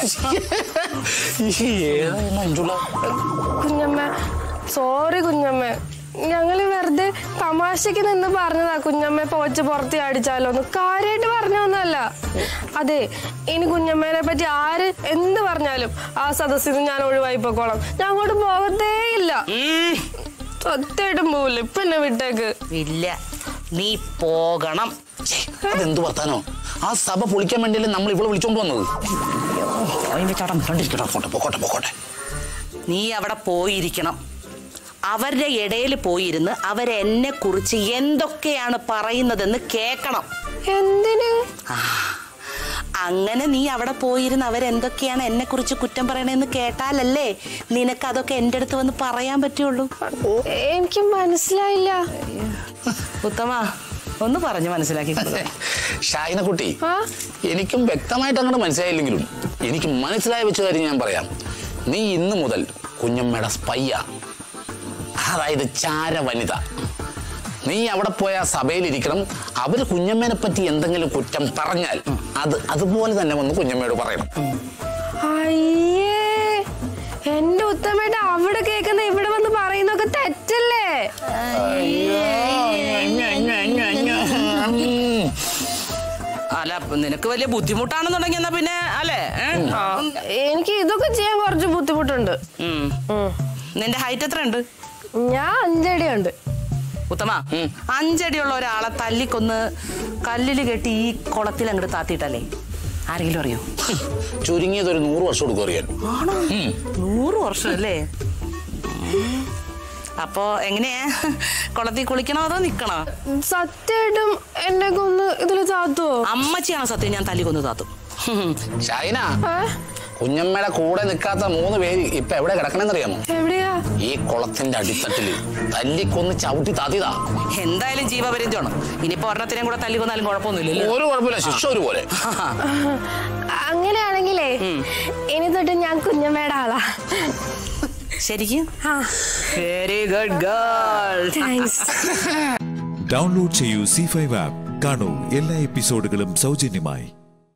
ഏതായി മഞ്ജുള കുഞ്ഞമ്മ സോറി കുഞ്ഞമ്മ ഞങ്ങള് വെറുതെ തമാശക്ക് നിന്ന് പറഞ്ഞതാ കുഞ്ഞമ്മയെ പോച്ച് പുറത്ത് അടിച്ചാലോന്ന് കാര്യമായിട്ട് പറഞ്ഞൊന്നുമല്ല അതെ ഇനി കുഞ്ഞമ്മേനെ പറ്റി ആര് എന്ത് പറഞ്ഞാലും ആ സദസ്സിൽ നിന്ന് ഞാൻ ഒഴിവായി പോക്കോളാം ഞാൻ അങ്ങോട്ട് പോകത്തേ ഇല്ല സത്യമായിട്ടും പോവില്ല ഇപ്പൊ എന്നെ വിട്ടേക്ക് ഇല്ല നീ പോകണം അതെന്ത് വർത്താനോ ആ സഭ പൊളിക്കാൻ വേണ്ടിയല്ലേ നമ്മൾ ഇവിടെ വിളിച്ചോണ്ട് വന്നത് പോട്ടെ പോട്ടെ പോട്ടെ നീ അവിടെ പോയിരിക്കണം അവരുടെ ഇടയിൽ പോയിരുന്ന് അവരെന്നെ കുറിച്ച് എന്തൊക്കെയാണ് പറയുന്നതെന്ന് കേൾക്കണം എന്തിന് അങ്ങനെ നീ അവിടെ പോയിരുന്ന് അവരെന്തൊക്കെയാണ് എന്നെ കുറിച്ച് കുറ്റം പറയണെന്ന് കേട്ടാലല്ലേ നിനക്ക് അതൊക്കെ എൻ്റെ അടുത്ത് വന്ന് പറയാൻ പറ്റുള്ളൂ എനിക്ക് മനസ്സിലായില്ല ഉത്തമ ഒന്ന് പറഞ്ഞു മനസ്സിലാക്കി കൊടുക്ക്. ഷാഹിന കുട്ടി എനിക്കും വ്യക്തമായിട്ട് അങ്ങോട്ട് മനസ്സിലായില്ലെങ്കിലും എനിക്ക് മനസ്സിലായ വെച്ച കാര്യം ഞാൻ പറയാം നീ ഇന്ന് മുതൽ കുഞ്ഞമ്മയുടെ സ്പയ്യ അതായത് ചാര വനിത നീ അവിടെ പോയ ആ സഭയിലിരിക്കണം അവര് കുഞ്ഞമ്മേനെ പറ്റി എന്തെങ്കിലും കുറ്റം പറഞ്ഞാൽ അത് അതുപോലെ തന്നെ വന്ന് കുഞ്ഞമ്മയോട് പറയണം അയ്യേ എന്റെ ഉത്തമേട്ട അവിടെ കേൾക്കുന്ന ഇവിടെ വന്ന് പറയുന്നൊക്കെ തെറ്റല്ലേ അല്ല നിനക്ക് വലിയ ബുദ്ധിമുട്ടാണെന്നുണ്ടെങ്കിൽ എന്നാ പിന്നെ അല്ലേ ഏ? എനിക്ക് ഇതൊക്കെ ചെയ്യാൻ കുറച്ച് ബുദ്ധിമുട്ടുണ്ട് ഉം. നിന്റെ ഹൈറ്റ് എത്ര ഉണ്ട് ഞാൻ അഞ്ചടി ഉണ്ട് ഉത്തമ അഞ്ചടിയുള്ള ഒരാളെ തല്ലിക്കൊന്ന് കല്ലില് കെട്ടി ഈ കുളത്തിൽ അങ്ങോട്ട് താത്തിയിട്ടല്ലേ ആരെങ്കിലും അറിയോ ചുരുങ്ങിയത് ഒരു നൂറ് വർഷം എടുക്കും അറിയാൻ ആണോ നൂറ് വർഷം അല്ലേ അപ്പോ എങ്ങനെയാ കുളത്തിൽ കുളിക്കണോ അതോ നിക്കണോ സത്യമായിട്ടും എന്നെ കൊന്ന് ഇതില് ചാത്തുവോ അമ്മച്ചിയാണോ സത്യം ഞാൻ തല്ലി കൊന്ന് താത്തും ഷാഹിന കുഞ്ഞമ്മയുടെ കൂടെ നിൽക്കാത്ത മൂന്ന് പേര് ഇപ്പൊ എവിടെ കിടക്കണെന്നറിയാമോ എവിടെയാ ഈ കുളത്തിന്റെ അടിത്തട്ടില് തല്ലിക്കൊന്ന് ചവിട്ടി താത്തിയതാ എന്തായാലും ജീവപര്യന്തമാണ് ഇനിയിപ്പോ ഒരെണ്ണത്തിനെയും കൂടെ തല്ലി കൊന്നാലും കുഴപ്പമൊന്നുമില്ലല്ലോ ഒരു കുഴപ്പമില്ല ശിക്ഷ ഒരുപോലെ അങ്ങനെയാണെങ്കിലേ ഇനി തൊട്ട് ഞാൻ കുഞ്ഞമ്മയുടെ ആളാ ശരിക്കും ആ very good girl thanks download ചെയ്യൂ സി ഫൈവ് ആപ്പ് കാണൂ എല്ലാ എപ്പിസോഡുകളും സൗജന്യമായി